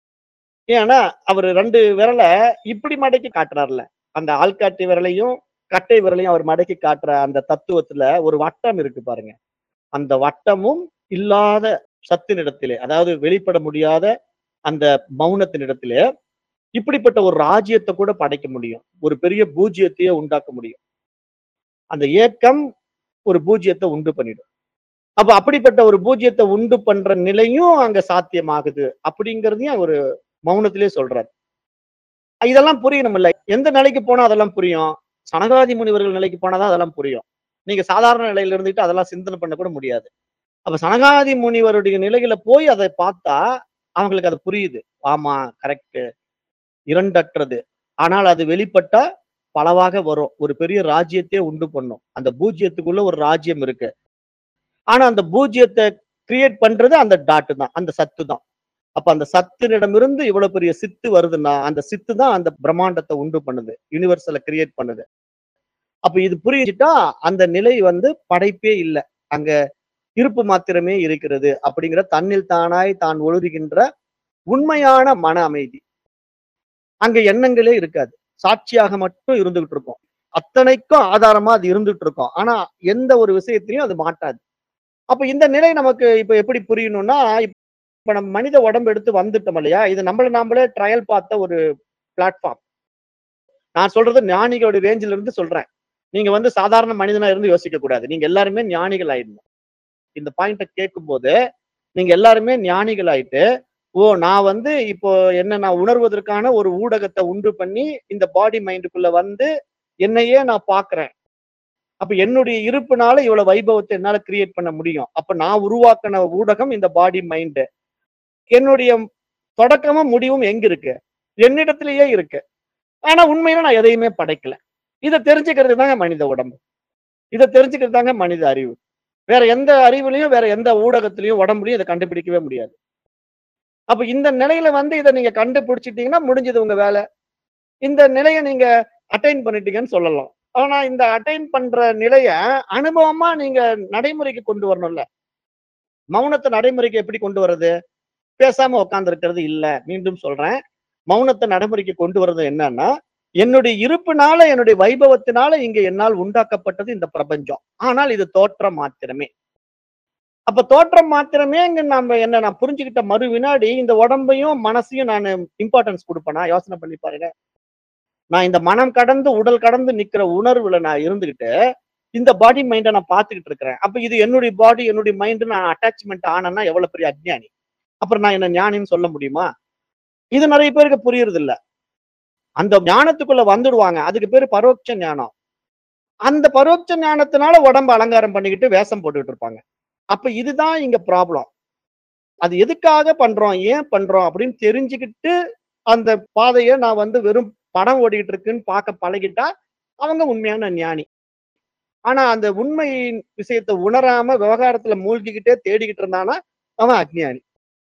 ஏன்னா அவர் ரெண்டு விரலை இப்படி மடக்கி காட்டுறாருல அந்த ஆள்காட்டி விரலையும் கட்டை விரலையும் அவர் மடக்கி காட்டுற அந்த தத்துவத்துல ஒரு வட்டம் இருக்கு பாருங்க அந்த வட்டமும் இல்லாத சத்தினிடத்திலே அதாவது வெளிப்பட முடியாத அந்த மௌனத்தினிடத்திலே இப்படிப்பட்ட ஒரு ராஜ்யத்தை கூட படைக்க முடியும் ஒரு பெரிய பூஜ்யத்தையே உண்டாக்க முடியும் அந்த ஏக்கம் ஒரு பூஜ்யத்தை உண்டு பண்ணிடும் அப்ப அப்படிப்பட்ட ஒரு பூஜ்யத்தை உண்டு பண்ற நிலையும் அங்க சாத்தியமாகுது அப்படிங்கிறதையும் ஒரு மௌனத்திலே சொல்றாரு இதெல்லாம் புரியணும் இல்ல எந்த நிலைக்கு போனா அதெல்லாம் புரியும் சனகாதி முனிவர்கள் நிலைக்கு போனாதான் அதெல்லாம் புரியும் நீங்க சாதாரண நிலையில இருந்துட்டு அதெல்லாம் சிந்தனை பண்ண கூட முடியாது அப்ப சனகாதி முனிவருடைய நிலையில போய் அதை பார்த்தா அவங்களுக்கு அது புரியுது ஆமா கரெக்ட் இரண்டற்றது ஆனால் அது வெளிப்பட்டா பலவாக வரும் ஒரு பெரிய ராஜ்யத்தையே உண்டு பண்ணும் அந்த பூஜ்யத்துக்குள்ள ஒரு ராஜ்யம் இருக்கு ஆனா அந்த பூஜ்யத்தை கிரியேட் பண்றது அந்த டாட்டு தான் அந்த சத்து தான் அப்ப அந்த சத்தினிடமிருந்து இவ்வளவு பெரிய சித்து வருதுன்னா அந்த சித்து தான் அந்த பிரம்மாண்டத்தை உண்டு பண்ணுது யூனிவர்சலை கிரியேட் பண்ணுது அப்ப இது புரிஞ்சுட்டா அந்த நிலை வந்து படைப்பே இல்லை அங்க இருப்பு மாத்திரமே இருக்கிறது அப்படிங்கிற தன்னில் தானாய் தான் ஒழுகுகின்ற உண்மையான மன அமைதி அங்க எண்ணங்களே இருக்காது சாட்சியாக மட்டும் இருந்துகிட்டு இருக்கும் அத்தனைக்கும் ஆதாரமா அது இருந்துட்டு இருக்கும் ஆனா எந்த ஒரு விஷயத்திலையும் அது மாட்டாது அப்ப இந்த நிலை நமக்கு இப்ப எப்படி புரியணும்னா இப்ப நம்ம மனித உடம்பு எடுத்து வந்துட்டோம் இல்லையா இது நம்மள நாமளே ட்ரையல் பார்த்த ஒரு பிளாட்ஃபார்ம் நான் சொல்றது ஞானிகளோட ரேஞ்சில இருந்து சொல்றேன் நீங்க வந்து சாதாரண மனிதனா இருந்து யோசிக்க கூடாது நீங்க எல்லாருமே ஞானிகள் ஆயிடணும் இந்த பாயிண்ட கேட்கும்போது நீங்க எல்லாருமே ஞானிகள் ஆயிட்டு ஓ நான் வந்து இப்போ என்ன நான் உணர்வதற்கான ஒரு ஊடகத்தை உண்டு பண்ணி இந்த பாடி மைண்டுக்குள்ள வந்து என்னையே நான் பாக்குறேன் அப்ப என்னுடைய இருப்புனால இவ்வளவு வைபவத்தை என்னால கிரியேட் பண்ண முடியும் அப்ப நான் உருவாக்கின ஊடகம் இந்த பாடி மைண்டு என்னுடைய தொடக்கமும் முடிவும் எங்க இருக்கு என்னிடத்திலேயே இருக்கு ஆனா உண்மையில நான் எதையுமே படைக்கல இதை தெரிஞ்சுக்கிறது தாங்க மனித உடம்பு இதை தெரிஞ்சுக்கிறது தாங்க மனித அறிவு வேற எந்த அறிவுலையும் வேற எந்த ஊடகத்திலையும் உடம்புலையும் இதை கண்டுபிடிக்கவே முடியாது அப்ப இந்த நிலையில வந்து இதை நீங்க கண்டுபிடிச்சிட்டீங்கன்னா முடிஞ்சது உங்க வேலை இந்த நிலையை நீங்க அட்டைன் பண்ணிட்டீங்கன்னு சொல்லலாம் ஆனா இந்த அட்டைன் பண்ற நிலைய அனுபவமா நீங்க நடைமுறைக்கு கொண்டு வரணும்ல மௌனத்தை நடைமுறைக்கு எப்படி கொண்டு வர்றது பேசாம உட்கார்ந்து இருக்கிறது இல்ல மீண்டும் சொல்றேன் மௌனத்தை நடைமுறைக்கு கொண்டு வர்றது என்னன்னா என்னுடைய இருப்புனால என்னுடைய வைபவத்தினால இங்க என்னால் உண்டாக்கப்பட்டது இந்த பிரபஞ்சம் ஆனால் இது தோற்றம் மாத்திரமே அப்ப தோற்றம் மாத்திரமே இங்க நம்ம என்ன நான் புரிஞ்சுக்கிட்ட மறு வினாடி இந்த உடம்பையும் மனசையும் நான் இம்பார்ட்டன்ஸ் கொடுப்பேனா யோசனை பண்ணி பாருங்க நான் இந்த மனம் கடந்து உடல் கடந்து நிக்கிற உணர்வுல நான் இருந்துகிட்டு இந்த பாடி மைண்டை நான் பார்த்துக்கிட்டு இருக்கிறேன் அப்ப இது என்னுடைய பாடி என்னுடைய மைண்ட் நான் அட்டாச்மெண்ட் ஆனேன்னா எவ்வளவு பெரிய அஜ்ஞானி அப்புறம் நான் என்ன ஞானின்னு சொல்ல முடியுமா இது நிறைய பேருக்கு புரியுறது இல்ல அந்த ஞானத்துக்குள்ள வந்துடுவாங்க அதுக்கு பேரு பரோட்ச ஞானம் அந்த பரோட்ச ஞானத்தினால உடம்ப அலங்காரம் பண்ணிக்கிட்டு வேஷம் போட்டுக்கிட்டு இருப்பாங்க அப்ப இதுதான் இங்க ப்ராப்ளம் அது எதுக்காக பண்றோம் ஏன் பண்றோம் அப்படின்னு தெரிஞ்சுக்கிட்டு அந்த பாதையை நான் வந்து வெறும் படம் ஓடிக்கிட்டு இருக்குன்னு பார்க்க பழகிட்டா அவங்க உண்மையான ஞானி ஆனா அந்த உண்மை விஷயத்தை உணராம விவகாரத்துல மூழ்கிக்கிட்டே தேடிக்கிட்டு இருந்தானா அவன் அஜ்ஞானி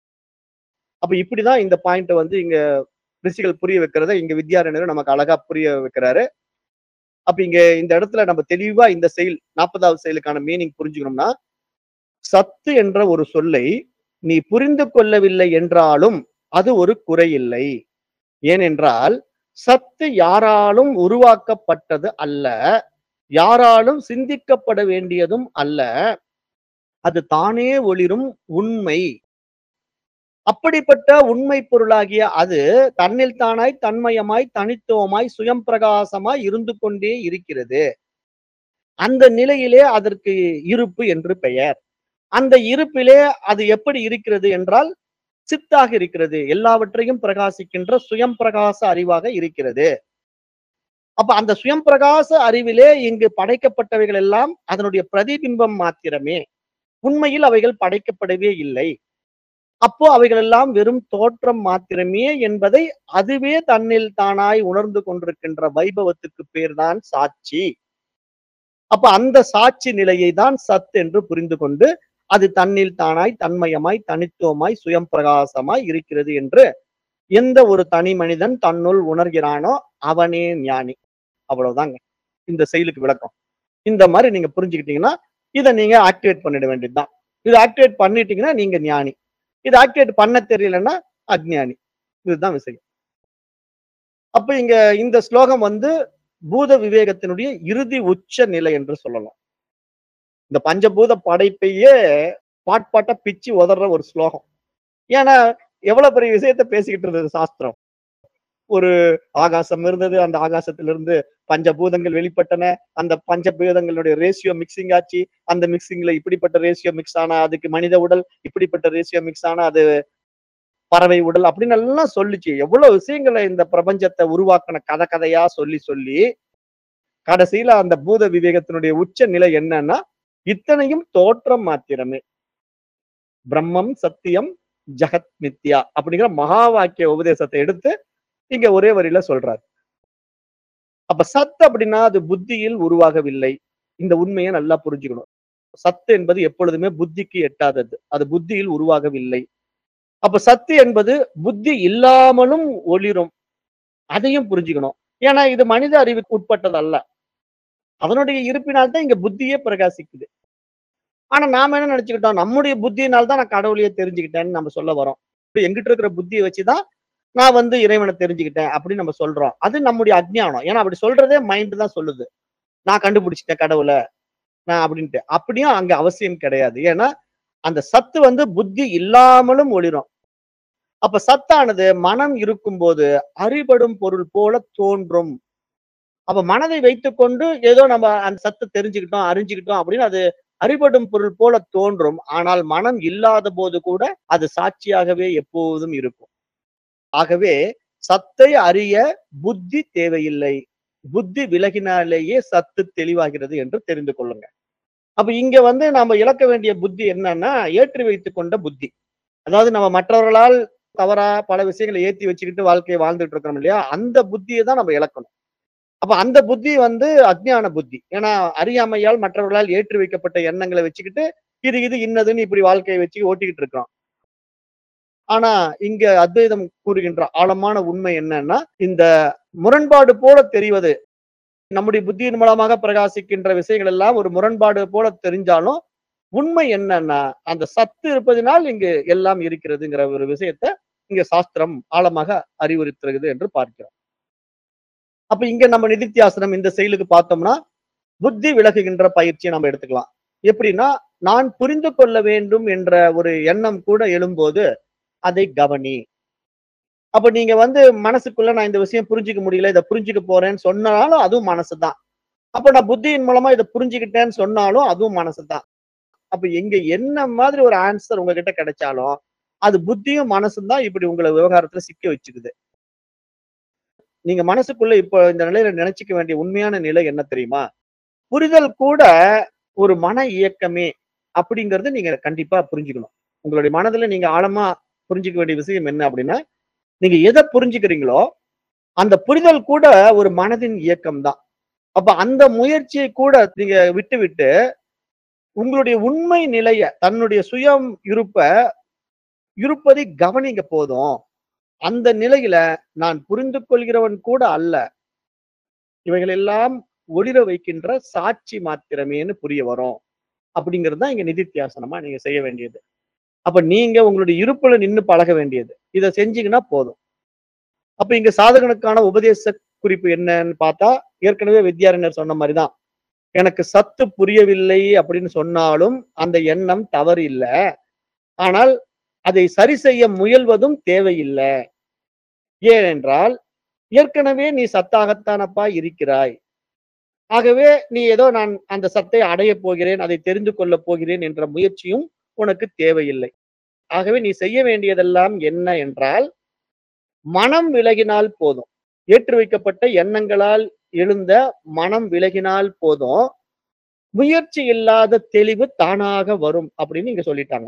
அப்ப இப்படிதான் இந்த பாயிண்ட வந்து இங்க ரிஷிகள் புரிய வைக்கிறத இங்க வித்யாரண்யர் நமக்கு அழகா புரிய வைக்கிறாரு அப்ப இங்க இந்த இடத்துல நம்ம தெளிவா இந்த செயல் நாற்பதாவது செயலுக்கான மீனிங் புரிஞ்சுக்கணும்னா சத்து என்ற ஒரு சொல்லை நீ புரிந்து கொள்ளவில்லை என்றாலும் அது ஒரு குறையில்லை ஏனென்றால் சத்து யாராலும் உருவாக்கப்பட்டது அல்ல யாராலும் சிந்திக்கப்பட வேண்டியதும் அல்ல அது தானே ஒளிரும் உண்மை அப்படிப்பட்ட உண்மை பொருளாகிய அது தன்னில் தானாய் தன்மயமாய் தனித்துவமாய் சுயம் பிரகாசமாய் இருந்து கொண்டே இருக்கிறது அந்த நிலையிலே அதற்கு இருப்பு என்று பெயர் அந்த இருப்பிலே அது எப்படி இருக்கிறது என்றால் சித்தாக இருக்கிறது எல்லாவற்றையும் பிரகாசிக்கின்ற சுயம் பிரகாச அறிவாக இருக்கிறது அப்ப அந்த சுயம் பிரகாச அறிவிலே இங்கு படைக்கப்பட்டவைகள் எல்லாம் அதனுடைய பிரதிபிம்பம் மாத்திரமே உண்மையில் அவைகள் படைக்கப்படவே இல்லை அப்போ அவைகள் எல்லாம் வெறும் தோற்றம் மாத்திரமே என்பதை அதுவே தன்னில் தானாய் உணர்ந்து கொண்டிருக்கின்ற வைபவத்துக்கு பேர்தான் சாட்சி அப்ப அந்த சாட்சி நிலையை தான் சத் என்று புரிந்து கொண்டு அது தன்னில் தானாய் தன்மயமாய் தனித்துவமாய் சுயம் பிரகாசமாய் இருக்கிறது என்று எந்த ஒரு தனி மனிதன் தன்னுள் உணர்கிறானோ அவனே ஞானி அவ்வளவுதாங்க இந்த செயலுக்கு விளக்கம் இந்த மாதிரி நீங்க புரிஞ்சுக்கிட்டீங்கன்னா இதை நீங்க ஆக்டிவேட் பண்ணிட வேண்டியதுதான் இதை ஆக்டிவேட் பண்ணிட்டீங்கன்னா நீங்க ஞானி இதை ஆக்டிவேட் பண்ண தெரியலன்னா அஜ்ஞானி இதுதான் விஷயம் அப்ப இங்க இந்த ஸ்லோகம் வந்து பூத விவேகத்தினுடைய இறுதி உச்ச நிலை என்று சொல்லலாம் இந்த பஞ்சபூத படைப்பையே பாட் பாட்டா பிச்சு உதற ஒரு ஸ்லோகம் ஏன்னா எவ்வளவு பெரிய விஷயத்த பேசிக்கிட்டு இருந்தது சாஸ்திரம் ஒரு ஆகாசம் இருந்தது அந்த ஆகாசத்திலிருந்து பஞ்சபூதங்கள் வெளிப்பட்டன அந்த பஞ்சபூதங்களுடைய ரேஷியோ மிக்சிங் ஆச்சு அந்த மிக்சிங்ல இப்படிப்பட்ட ரேஷியோ மிக்ஸ் ஆனா அதுக்கு மனித உடல் இப்படிப்பட்ட ரேஷியோ மிக்ஸ் ஆனா அது பறவை உடல் அப்படின்னு எல்லாம் சொல்லிச்சு எவ்வளவு விஷயங்களை இந்த பிரபஞ்சத்தை உருவாக்கின கதை கதையா சொல்லி சொல்லி கடைசியில அந்த பூத விவேகத்தினுடைய உச்ச நிலை என்னன்னா இத்தனையும் தோற்றம் மாத்திரமே பிரம்மம் சத்தியம் ஜெகத் மித்யா அப்படிங்கிற மகா வாக்கிய உபதேசத்தை எடுத்து இங்க ஒரே வரியில சொல்றாரு அப்ப சத் அப்படின்னா அது புத்தியில் உருவாகவில்லை இந்த உண்மையை நல்லா புரிஞ்சுக்கணும் சத்து என்பது எப்பொழுதுமே புத்திக்கு எட்டாதது அது புத்தியில் உருவாகவில்லை அப்ப சத்து என்பது புத்தி இல்லாமலும் ஒளிரும் அதையும் புரிஞ்சுக்கணும் ஏன்னா இது மனித அறிவுக்கு உட்பட்டது அல்ல அதனுடைய இருப்பினால் தான் இங்க புத்தியே பிரகாசிக்குது ஆனா நாம என்ன நினைச்சுக்கிட்டோம் நம்முடைய புத்தியினால் தான் நான் கடவுளையே தெரிஞ்சுக்கிட்டேன்னு நம்ம சொல்ல வரோம் இப்ப எங்கிட்ட இருக்கிற புத்தியை வச்சுதான் நான் வந்து இறைவனை தெரிஞ்சுக்கிட்டேன் அப்படின்னு நம்ம சொல்றோம் அது நம்முடைய அஜ்ஞானம் ஏன்னா அப்படி சொல்றதே மைண்ட் தான் சொல்லுது நான் கண்டுபிடிச்சிட்டேன் கடவுளை நான் அப்படின்ட்டு அப்படியும் அங்க அவசியம் கிடையாது ஏன்னா அந்த சத்து வந்து புத்தி இல்லாமலும் ஒளிரும் அப்ப சத்தானது மனம் இருக்கும்போது அறிபடும் பொருள் போல தோன்றும் அப்ப மனதை வைத்துக்கொண்டு ஏதோ நம்ம அந்த சத்து தெரிஞ்சுக்கிட்டோம் அறிஞ்சுக்கிட்டோம் அப்படின்னு அது அறிபடும் பொருள் போல தோன்றும் ஆனால் மனம் இல்லாத போது கூட அது சாட்சியாகவே எப்போதும் இருக்கும் ஆகவே சத்தை அறிய புத்தி தேவையில்லை புத்தி விலகினாலேயே சத்து தெளிவாகிறது என்று தெரிந்து கொள்ளுங்க அப்ப இங்க வந்து நாம இழக்க வேண்டிய புத்தி என்னன்னா ஏற்றி வைத்துக் கொண்ட புத்தி அதாவது நம்ம மற்றவர்களால் தவறா பல விஷயங்களை ஏத்தி வச்சுக்கிட்டு வாழ்க்கையை வாழ்ந்துட்டு இருக்கிறோம் இல்லையா அந்த புத்தியை தான் நம்ம இழக்கணும் அப்ப அந்த புத்தி வந்து அஜ்ஞான புத்தி ஏன்னா அறியாமையால் மற்றவர்களால் ஏற்றி வைக்கப்பட்ட எண்ணங்களை வச்சுக்கிட்டு இது இது இன்னதுன்னு இப்படி வாழ்க்கையை வச்சு ஓட்டிக்கிட்டு இருக்கிறோம் ஆனா இங்க அத்வைதம் கூறுகின்ற ஆழமான உண்மை என்னன்னா இந்த முரண்பாடு போல தெரிவது நம்முடைய புத்தியின் மூலமாக பிரகாசிக்கின்ற விஷயங்கள் எல்லாம் ஒரு முரண்பாடு போல தெரிஞ்சாலும் உண்மை என்னன்னா அந்த சத்து இருப்பதினால் இங்கு எல்லாம் இருக்கிறதுங்கிற ஒரு விஷயத்த இங்க சாஸ்திரம் ஆழமாக அறிவுறுத்துகிறது என்று பார்க்கிறோம் அப்ப இங்க நம்ம நிதித்தியாசனம் இந்த செயலுக்கு பார்த்தோம்னா புத்தி விலகுகின்ற பயிற்சியை நம்ம எடுத்துக்கலாம் எப்படின்னா நான் புரிந்து கொள்ள வேண்டும் என்ற ஒரு எண்ணம் கூட எழும்போது அதை கவனி அப்ப நீங்க வந்து மனசுக்குள்ள நான் இந்த விஷயம் புரிஞ்சுக்க முடியல இதை புரிஞ்சுக்க போறேன்னு சொன்னாலும் அதுவும் மனசுதான் அப்ப நான் புத்தியின் மூலமா இதை புரிஞ்சுக்கிட்டேன்னு சொன்னாலும் அதுவும் மனசுதான் அப்ப எங்க என்ன மாதிரி ஒரு ஆன்சர் உங்ககிட்ட கிடைச்சாலும் அது புத்தியும் மனசும் தான் இப்படி உங்களை விவகாரத்துல சிக்க வச்சுக்குது நீங்க மனசுக்குள்ள இப்போ இந்த நிலையில நினைச்சுக்க வேண்டிய உண்மையான நிலை என்ன தெரியுமா புரிதல் கூட ஒரு மன இயக்கமே அப்படிங்கறது நீங்க கண்டிப்பா புரிஞ்சுக்கணும் உங்களுடைய மனதுல நீங்க ஆழமா புரிஞ்சுக்க வேண்டிய விஷயம் என்ன அப்படின்னா நீங்க எதை புரிஞ்சுக்கிறீங்களோ அந்த புரிதல் கூட ஒரு மனதின் இயக்கம் தான் அப்ப அந்த முயற்சியை கூட நீங்க விட்டு விட்டு உங்களுடைய உண்மை நிலைய தன்னுடைய சுயம் இருப்ப இருப்பதை கவனிங்க போதும் அந்த நிலையில நான் புரிந்து கொள்கிறவன் கூட அல்ல இவைகள் எல்லாம் ஒளிர வைக்கின்ற சாட்சி மாத்திரமேன்னு புரிய வரும் அப்படிங்கிறது தான் இங்க நிதித்தியாசனமா நீங்க செய்ய வேண்டியது அப்ப நீங்க உங்களுடைய இருப்புல நின்னு பழக வேண்டியது இதை செஞ்சீங்கன்னா போதும் அப்ப இங்க சாதகனுக்கான உபதேச குறிப்பு என்னன்னு பார்த்தா ஏற்கனவே வித்யாரண்யர் சொன்ன மாதிரிதான் எனக்கு சத்து புரியவில்லை அப்படின்னு சொன்னாலும் அந்த எண்ணம் தவறு இல்லை ஆனால் அதை சரி செய்ய முயல்வதும் தேவையில்லை ஏனென்றால் ஏற்கனவே நீ சத்தாகத்தானப்பா இருக்கிறாய் ஆகவே நீ ஏதோ நான் அந்த சத்தை அடைய போகிறேன் அதை தெரிந்து கொள்ளப் போகிறேன் என்ற முயற்சியும் உனக்கு தேவையில்லை ஆகவே நீ செய்ய வேண்டியதெல்லாம் என்ன என்றால் மனம் விலகினால் போதும் ஏற்றி வைக்கப்பட்ட எண்ணங்களால் எழுந்த மனம் விலகினால் போதும் முயற்சி இல்லாத தெளிவு தானாக வரும் அப்படின்னு இங்க சொல்லிட்டாங்க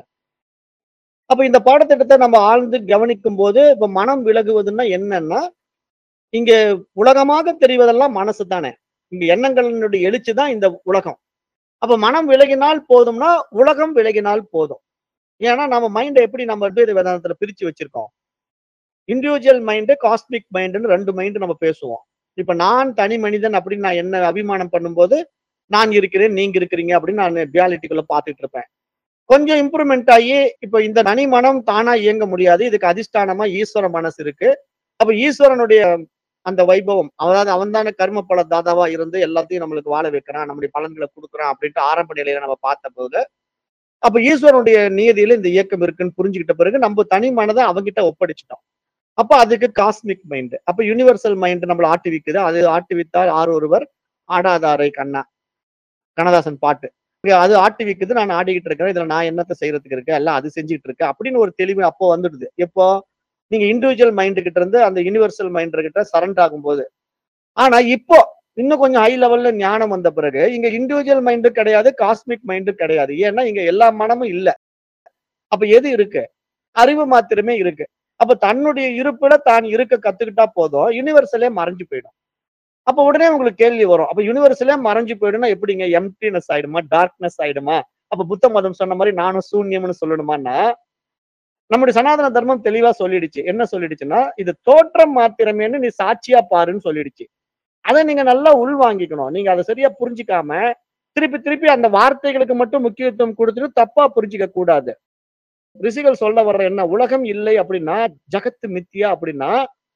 அப்ப இந்த பாடத்திட்டத்தை நம்ம ஆழ்ந்து கவனிக்கும் போது இப்ப மனம் விலகுவதுன்னா என்னன்னா இங்க உலகமாக தெரிவதெல்லாம் மனசு தானே இங்க எண்ணங்களினுடைய எழுச்சி தான் இந்த உலகம் அப்ப மனம் விலகினால் போதும்னா உலகம் விலகினால் போதும் ஏன்னா நம்ம மைண்டை எப்படி நம்ம அத்வைத வேதாந்தத்துல பிரிச்சு வச்சிருக்கோம் இண்டிவிஜுவல் மைண்டு காஸ்மிக் மைண்டுன்னு ரெண்டு மைண்டு நம்ம பேசுவோம் இப்ப நான் தனி மனிதன் அப்படின்னு நான் என்ன அபிமானம் பண்ணும்போது நான் இருக்கிறேன் நீங்க இருக்கிறீங்க அப்படின்னு நான் ரியாலிட்டிக்குள்ள பார்த்துட்டு இருப்பேன் கொஞ்சம் இம்ப்ரூவ்மெண்ட் ஆகி இப்ப இந்த தனி மனம் தானா இயங்க முடியாது இதுக்கு அதிஷ்டானமா ஈஸ்வர மனசு இருக்கு அப்ப ஈஸ்வரனுடைய அந்த வைபவம் அதாவது அவன் தானே கர்ம பல தாதாவா இருந்து எல்லாத்தையும் நம்மளுக்கு வாழ வைக்கிறான் நம்முடைய பலன்களை கொடுக்குறான் அப்படின்ட்டு ஆரம்ப நிலையில நம்ம பார்த்த போது அப்ப ஈஸ்வரனுடைய நியதியில இந்த இயக்கம் இருக்குன்னு புரிஞ்சுக்கிட்ட பிறகு நம்ம தனி மனதை அவங்கிட்ட ஒப்படைச்சிட்டோம் அப்ப அதுக்கு காஸ்மிக் மைண்ட் அப்ப யூனிவர்சல் மைண்ட் நம்மள ஆட்டுவிக்குது அது ஆட்டுவித்தால் ஆறு ஒருவர் ஆடாதாரை கண்ணா கண்ணதாசன் பாட்டு இங்க அது ஆட்டுவிக்குது நான் ஆடிக்கிட்டு இருக்கிறேன் இதுல நான் என்னத்த செய்யறதுக்கு இருக்கேன் எல்லாம் அது செஞ்சுட்டு இருக்கேன் அப்படின்னு ஒரு தெளிவு அப்போ வந்துடுது எப்போ நீங்க இண்டிவிஜுவல் மைண்டு கிட்ட இருந்து அந்த யூனிவர்சல் மைண்ட் கிட்ட சரண்டர் ஆகும்போது ஆனா இப்போ இன்னும் கொஞ்சம் ஹை லெவல்ல ஞானம் வந்த பிறகு இங்க இண்டிவிஜுவல் மைண்டு கிடையாது காஸ்மிக் மைண்டு கிடையாது ஏன்னா இங்க எல்லா மனமும் இல்ல அப்ப எது இருக்கு அறிவு மாத்திரமே இருக்கு அப்ப தன்னுடைய இருப்புல தான் இருக்க கத்துக்கிட்டா போதும் யூனிவர்சலே மறைஞ்சு போயிடும் அப்ப உடனே உங்களுக்கு கேள்வி வரும் அப்ப யூனிவர்சலே மறைஞ்சு போயிடும்னா எப்படிங்க எம்டினஸ் ஆயிடுமா டார்க்னஸ் ஆயிடுமா அப்ப புத்த மதம் சொன்ன மாதிரி நானும் சூன்யம்னு சொல்லணுமான்னா நம்முடைய சனாதன தர்மம் தெளிவா சொல்லிடுச்சு என்ன சொல்லிடுச்சுன்னா இது தோற்றம் மாத்திரமேன்னு நீ சாட்சியா பாருன்னு சொல்லிடுச்சு அதை நீங்க நல்லா உள் வாங்கிக்கணும் நீங்க அதை சரியா புரிஞ்சுக்காம திருப்பி திருப்பி அந்த வார்த்தைகளுக்கு மட்டும் முக்கியத்துவம் கொடுத்துட்டு தப்பா புரிஞ்சுக்க கூடாது ரிஷிகள் சொல்ல வர்ற என்ன உலகம் இல்லை அப்படின்னா ஜகத்து மித்தியா அப்படின்னா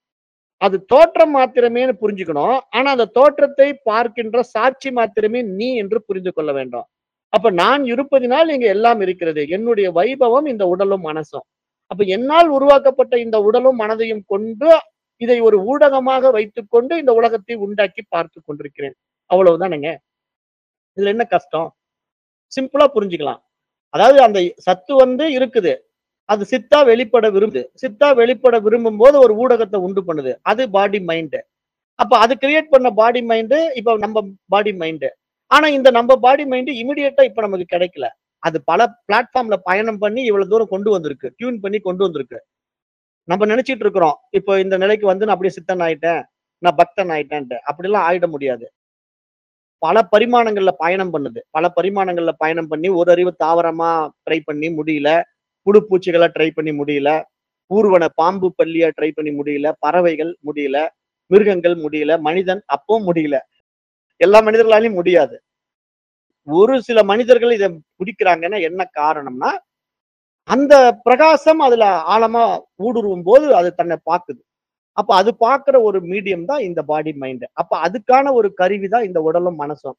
அது தோற்றம் மாத்திரமேன்னு புரிஞ்சுக்கணும் ஆனா அந்த தோற்றத்தை பார்க்கின்ற சாட்சி மாத்திரமே நீ என்று புரிந்து கொள்ள வேண்டும் அப்ப நான் இருப்பதினால் இங்க எல்லாம் இருக்கிறது என்னுடைய வைபவம் இந்த உடலும் மனசும் அப்ப என்னால் உருவாக்கப்பட்ட இந்த உடலும் மனதையும் கொண்டு இதை ஒரு ஊடகமாக வைத்துக்கொண்டு இந்த உலகத்தை உண்டாக்கி பார்த்து கொண்டிருக்கிறேன் அவ்வளவுதானுங்க இதுல என்ன கஷ்டம் சிம்பிளா புரிஞ்சுக்கலாம் அதாவது அந்த சத்து வந்து இருக்குது அது சித்தா வெளிப்பட விரும்புது சித்தா வெளிப்பட விரும்பும் போது ஒரு ஊடகத்தை உண்டு பண்ணுது அது பாடி மைண்ட் அப்ப அது கிரியேட் பண்ண பாடி மைண்டு இப்ப நம்ம பாடி மைண்டு ஆனா இந்த நம்ம பாடி மைண்டு இமிடியேட்டா இப்ப நமக்கு கிடைக்கல அது பல பிளாட்ஃபார்ம்ல பயணம் பண்ணி இவ்வளவு தூரம் கொண்டு வந்திருக்கு டியூன் பண்ணி கொண்டு வந்திருக்கு நம்ம நினைச்சிட்டு இருக்கிறோம் இப்போ இந்த நிலைக்கு வந்து நான் அப்படியே சித்தன் ஆயிட்டேன் நான் பக்தன் ஆயிட்டேன்ட்டு அப்படிலாம் ஆயிட முடியாது பல பரிமாணங்கள்ல பயணம் பண்ணுது பல பரிமாணங்கள்ல பயணம் பண்ணி ஒரு அறிவு தாவரமா ட்ரை பண்ணி முடியல புழு பூச்சிகளை ட்ரை பண்ணி முடியல ஊர்வன பாம்பு பள்ளியா ட்ரை பண்ணி முடியல பறவைகள் முடியல மிருகங்கள் முடியல மனிதன் அப்பவும் முடியல எல்லா மனிதர்களாலையும் முடியாது ஒரு சில மனிதர்கள் இதை பிடிக்கிறாங்கன்னா என்ன காரணம்னா அந்த பிரகாசம் அதுல ஆழமா ஊடுருவும் போது அது தன்னை பார்க்குது அப்ப அது பார்க்கிற ஒரு மீடியம் தான் இந்த பாடி மைண்ட் அப்ப அதுக்கான ஒரு கருவி தான் இந்த உடலும் மனசும்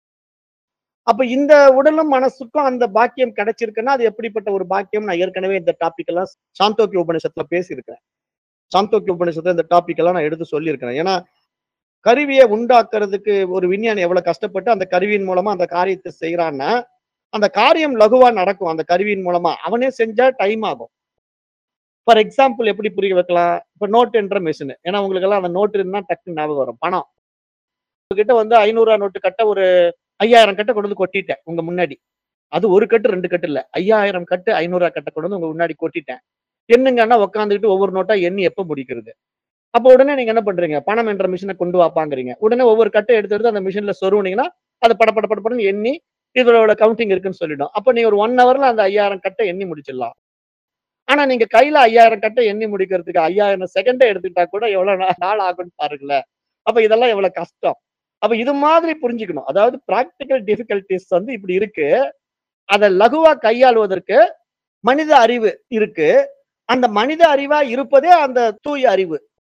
அப்ப இந்த உடலும் மனசுக்கும் அந்த பாக்கியம் கிடைச்சிருக்குன்னா அது எப்படிப்பட்ட ஒரு பாக்கியம் நான் ஏற்கனவே இந்த டாபிக் எல்லாம் சாந்தோக்கிய உபநிஷத்துல பேசியிருக்கிறேன் சாந்தோக்கிய உபநிஷத்துல இந்த டாபிக் எல்லாம் நான் எடுத்து சொல்லியிருக்கிறேன் ஏன்னா கருவியை உண்டாக்குறதுக்கு ஒரு விஞ்ஞானி எவ்வளவு கஷ்டப்பட்டு அந்த கருவியின் மூலமா அந்த காரியத்தை செய்யறான்னா அந்த காரியம் லகுவா நடக்கும் அந்த கருவியின் மூலமா அவனே செஞ்சா டைம் ஆகும் ஃபார் எக்ஸாம்பிள் எப்படி புரிய வைக்கலாம் இப்ப நோட் என்ற மிஷின் ஏன்னா உங்களுக்கு எல்லாம் அந்த நோட் இருந்தா டக்குன்னு ஞாபகம் வரும் பணம் உங்ககிட்ட வந்து ஐநூறு ரூபா நோட்டு கட்ட ஒரு ஐயாயிரம் கட்டை கொண்டு வந்து கொட்டிட்டேன் உங்க முன்னாடி அது ஒரு கட்டு ரெண்டு கட்டு இல்ல ஐயாயிரம் கட்டு ஐநூறு ரூபா கட்டை கொண்டு வந்து உங்க முன்னாடி கொட்டிட்டேன் என்னங்கன்னா உட்காந்துக்கிட்டு ஒவ்வொரு நோட்டா எண்ணி எப்ப முடிக்கிறது அப்போ உடனே நீங்க என்ன பண்றீங்க பணம் என்ற மிஷினை கொண்டு வாப்பாங்கிறீங்க உடனே ஒவ்வொரு கட்டை எடுத்து எடுத்து அந்த மிஷின்ல சொருவுனீங்கன்னா அது பட பட பட படன்னு எண்ணி இதோட கவுண்டிங் இருக்குன்னு சொல்லிடும் அப்போ நீங்க ஒரு ஒன் ஹவர்ல அந்த ஐயாயிரம் கட்டை எண்ணி முடிச்சிடலாம் ஆனா நீங்க கையில ஐயாயிரம் கட்டை எண்ணி முடிக்கிறதுக்கு ஐயாயிரம் செகண்டை எடுத்துக்கிட்டா கூட எவ்வளவு நா- நாள் ஆகும்னு பாருங்களேன் அப்ப இதெல்லாம் எவ்வளவு கஷ்டம் அப்ப இது மாதிரி புரிஞ்சுக்கணும் அதாவது பிராக்டிக்கல் டிஃபிகல்டிஸ் வந்து இப்படி இருக்கு அதை லகுவா கையாளுவதற்கு மனித அறிவு இருக்கு அந்த மனித அறிவா இருப்பதே அந்த தூய அறிவு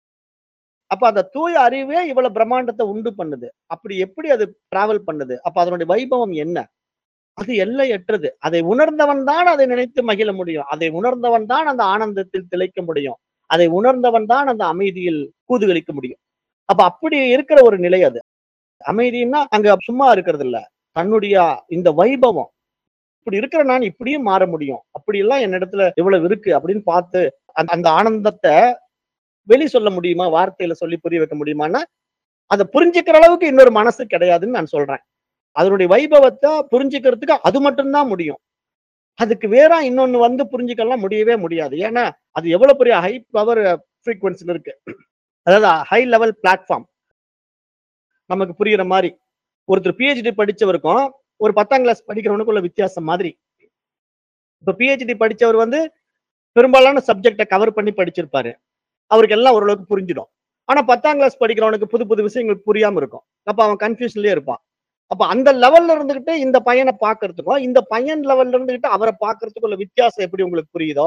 அப்ப அந்த தூய அறிவே இவ்வளவு பிரம்மாண்டத்தை உண்டு பண்ணுது அப்படி எப்படி அது டிராவல் பண்ணுது அப்ப அதனுடைய வைபவம் என்ன அது எல்லையற்றது அதை உணர்ந்தவன் தான் அதை நினைத்து மகிழ முடியும் அதை உணர்ந்தவன் தான் அந்த ஆனந்தத்தில் திளைக்க முடியும் அதை உணர்ந்தவன் தான் அந்த அமைதியில் கூதுகளிக்க முடியும் அப்ப அப்படி இருக்கிற ஒரு நிலை அது அமைதின்னா அங்க சும்மா இருக்கிறது இல்ல தன்னுடைய இந்த வைபவம் இப்படி இருக்கிற நான் இப்படியும் மாற முடியும் அப்படி எல்லாம் என்னிடத்துல இவ்வளவு இருக்கு அப்படின்னு பார்த்து அந்த- அந்த ஆனந்தத்தை வெளி சொல்ல முடியுமா வார்த்தையில சொல்லி புரிய வைக்க முடியுமான்னா அதை புரிஞ்சுக்கிற அளவுக்கு இன்னொரு மனசு கிடையாதுன்னு நான் சொல்றேன் அதனுடைய வைபவத்தை புரிஞ்சுக்கிறதுக்கு அது மட்டும்தான் முடியும் அதுக்கு வேற இன்னொன்னு வந்து புரிஞ்சுக்கலாம் முடியவே முடியாது ஏன்னா அது எவ்வளவு பெரிய ஹை பவர் ஃப்ரீக்வன்சில இருக்கு அதாவது ஹை லெவல் பிளாட்ஃபார்ம் நமக்கு புரியுற மாதிரி ஒருத்தர் பிஹெச்டி படிச்சவருக்கும் ஒரு பத்தாம் கிளாஸ் படிக்கிறவனுக்கும் உள்ள வித்தியாசம் மாதிரி இப்ப பிஹெச்டி படிச்சவர் வந்து பெரும்பாலான சப்ஜெக்டை கவர் பண்ணி படிச்சிருப்பாரு அவருக்கு எல்லாம் ஓரளவுக்கு புரிஞ்சிடும் ஆனா பத்தாம் கிளாஸ் படிக்கிறவனுக்கு புது புது விஷயங்கள் புரியாம இருக்கும் அப்ப அவன் கன்ஃபியூஷன்லயே இருப்பான் அப்ப அந்த லெவல்ல இருந்துகிட்டு இந்த பையனை பாக்குறதுக்கும் இந்த பையன் லெவல்ல இருந்துகிட்டு அவரை பாக்குறதுக்கும் உள்ள வித்தியாசம் எப்படி உங்களுக்கு புரியுதோ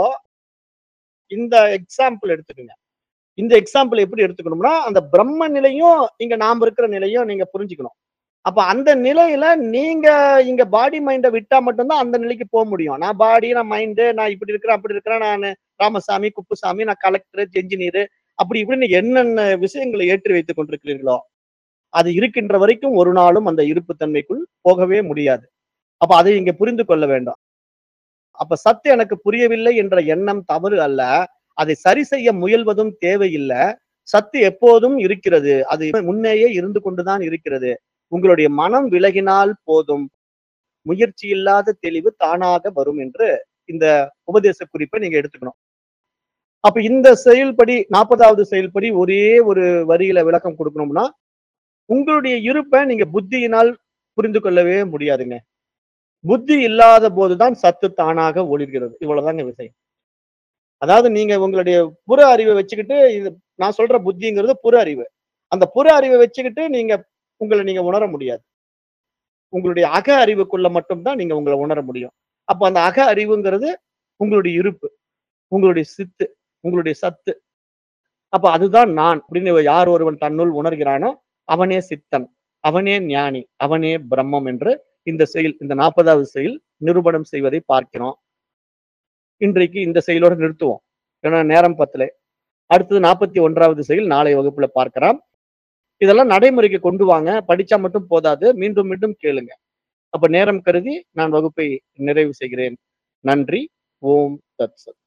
இந்த எக்ஸாம்பிள் எடுத்துக்கோங்க இந்த எக்ஸாம்பிள் எப்படி எடுத்துக்கணும்னா அந்த பிரம்ம நிலையும் இங்க நாம இருக்கிற நிலையும் நீங்க புரிஞ்சுக்கணும் அப்ப அந்த நிலையில நீங்க இங்க பாடி மைண்ட விட்டா மட்டும்தான் அந்த நிலைக்கு போக முடியும் நான் பாடி நான் மைண்டு நான் இப்படி இருக்கிறேன் அப்படி இருக்கிறேன் நான் ராமசாமி குப்புசாமி நான் கலெக்டர் என்ஜினியர் அப்படி இப்படின்னு என்னென்ன விஷயங்களை ஏற்றி வைத்துக் கொண்டிருக்கிறீர்களோ அது இருக்கின்ற வரைக்கும் ஒரு நாளும் அந்த இருப்பு தன்மைக்குள் போகவே முடியாது அப்ப அதை இங்க புரிந்து கொள்ள வேண்டும் அப்ப சத்து எனக்கு புரியவில்லை என்ற எண்ணம் தவறு அல்ல அதை சரி செய்ய முயல்வதும் தேவையில்லை சத்து எப்போதும் இருக்கிறது அது முன்னேயே இருந்து கொண்டுதான் இருக்கிறது உங்களுடைய மனம் விலகினால் போதும் முயற்சி இல்லாத தெளிவு தானாக வரும் என்று இந்த உபதேச குறிப்பை நீங்க எடுத்துக்கணும் அப்ப இந்த செயல்படி நாற்பதாவது செயல்படி ஒரே ஒரு வரியில விளக்கம் கொடுக்கணும்னா உங்களுடைய இருப்பை நீங்க புத்தியினால் புரிந்து கொள்ளவே முடியாதுங்க புத்தி இல்லாத போதுதான் சத்து தானாக ஒளிர்கிறது இவ்வளவுதாங்க விஷயம் அதாவது நீங்க உங்களுடைய புற அறிவை வச்சுக்கிட்டு இது நான் சொல்ற புத்திங்கிறது புற அறிவு அந்த புற அறிவை வச்சுக்கிட்டு நீங்க உங்களை நீங்க உணர முடியாது உங்களுடைய அக அறிவுக்குள்ள மட்டும்தான் நீங்க உங்களை உணர முடியும் அப்ப அந்த அக அறிவுங்கிறது உங்களுடைய இருப்பு உங்களுடைய சித்து உங்களுடைய சத்து அப்ப அதுதான் நான் அப்படின்னு யார் ஒருவன் தன்னுள் உணர்கிறானோ அவனே சித்தன் அவனே ஞானி அவனே பிரம்மம் என்று இந்த செயல் இந்த நாற்பதாவது செயல் நிரூபணம் செய்வதை பார்க்கிறோம் இன்றைக்கு இந்த செயலோட நிறுத்துவோம் ஏன்னா நேரம் பத்தல அடுத்தது நாற்பத்தி ஒன்றாவது செயல் நாளை வகுப்புல பார்க்கலாம் இதெல்லாம் நடைமுறைக்கு கொண்டு வாங்க படிச்சா மட்டும் போதாது மீண்டும் மீண்டும் கேளுங்க அப்ப நேரம் கருதி நான் வகுப்பை நிறைவு செய்கிறேன் நன்றி ஓம் தத் சத்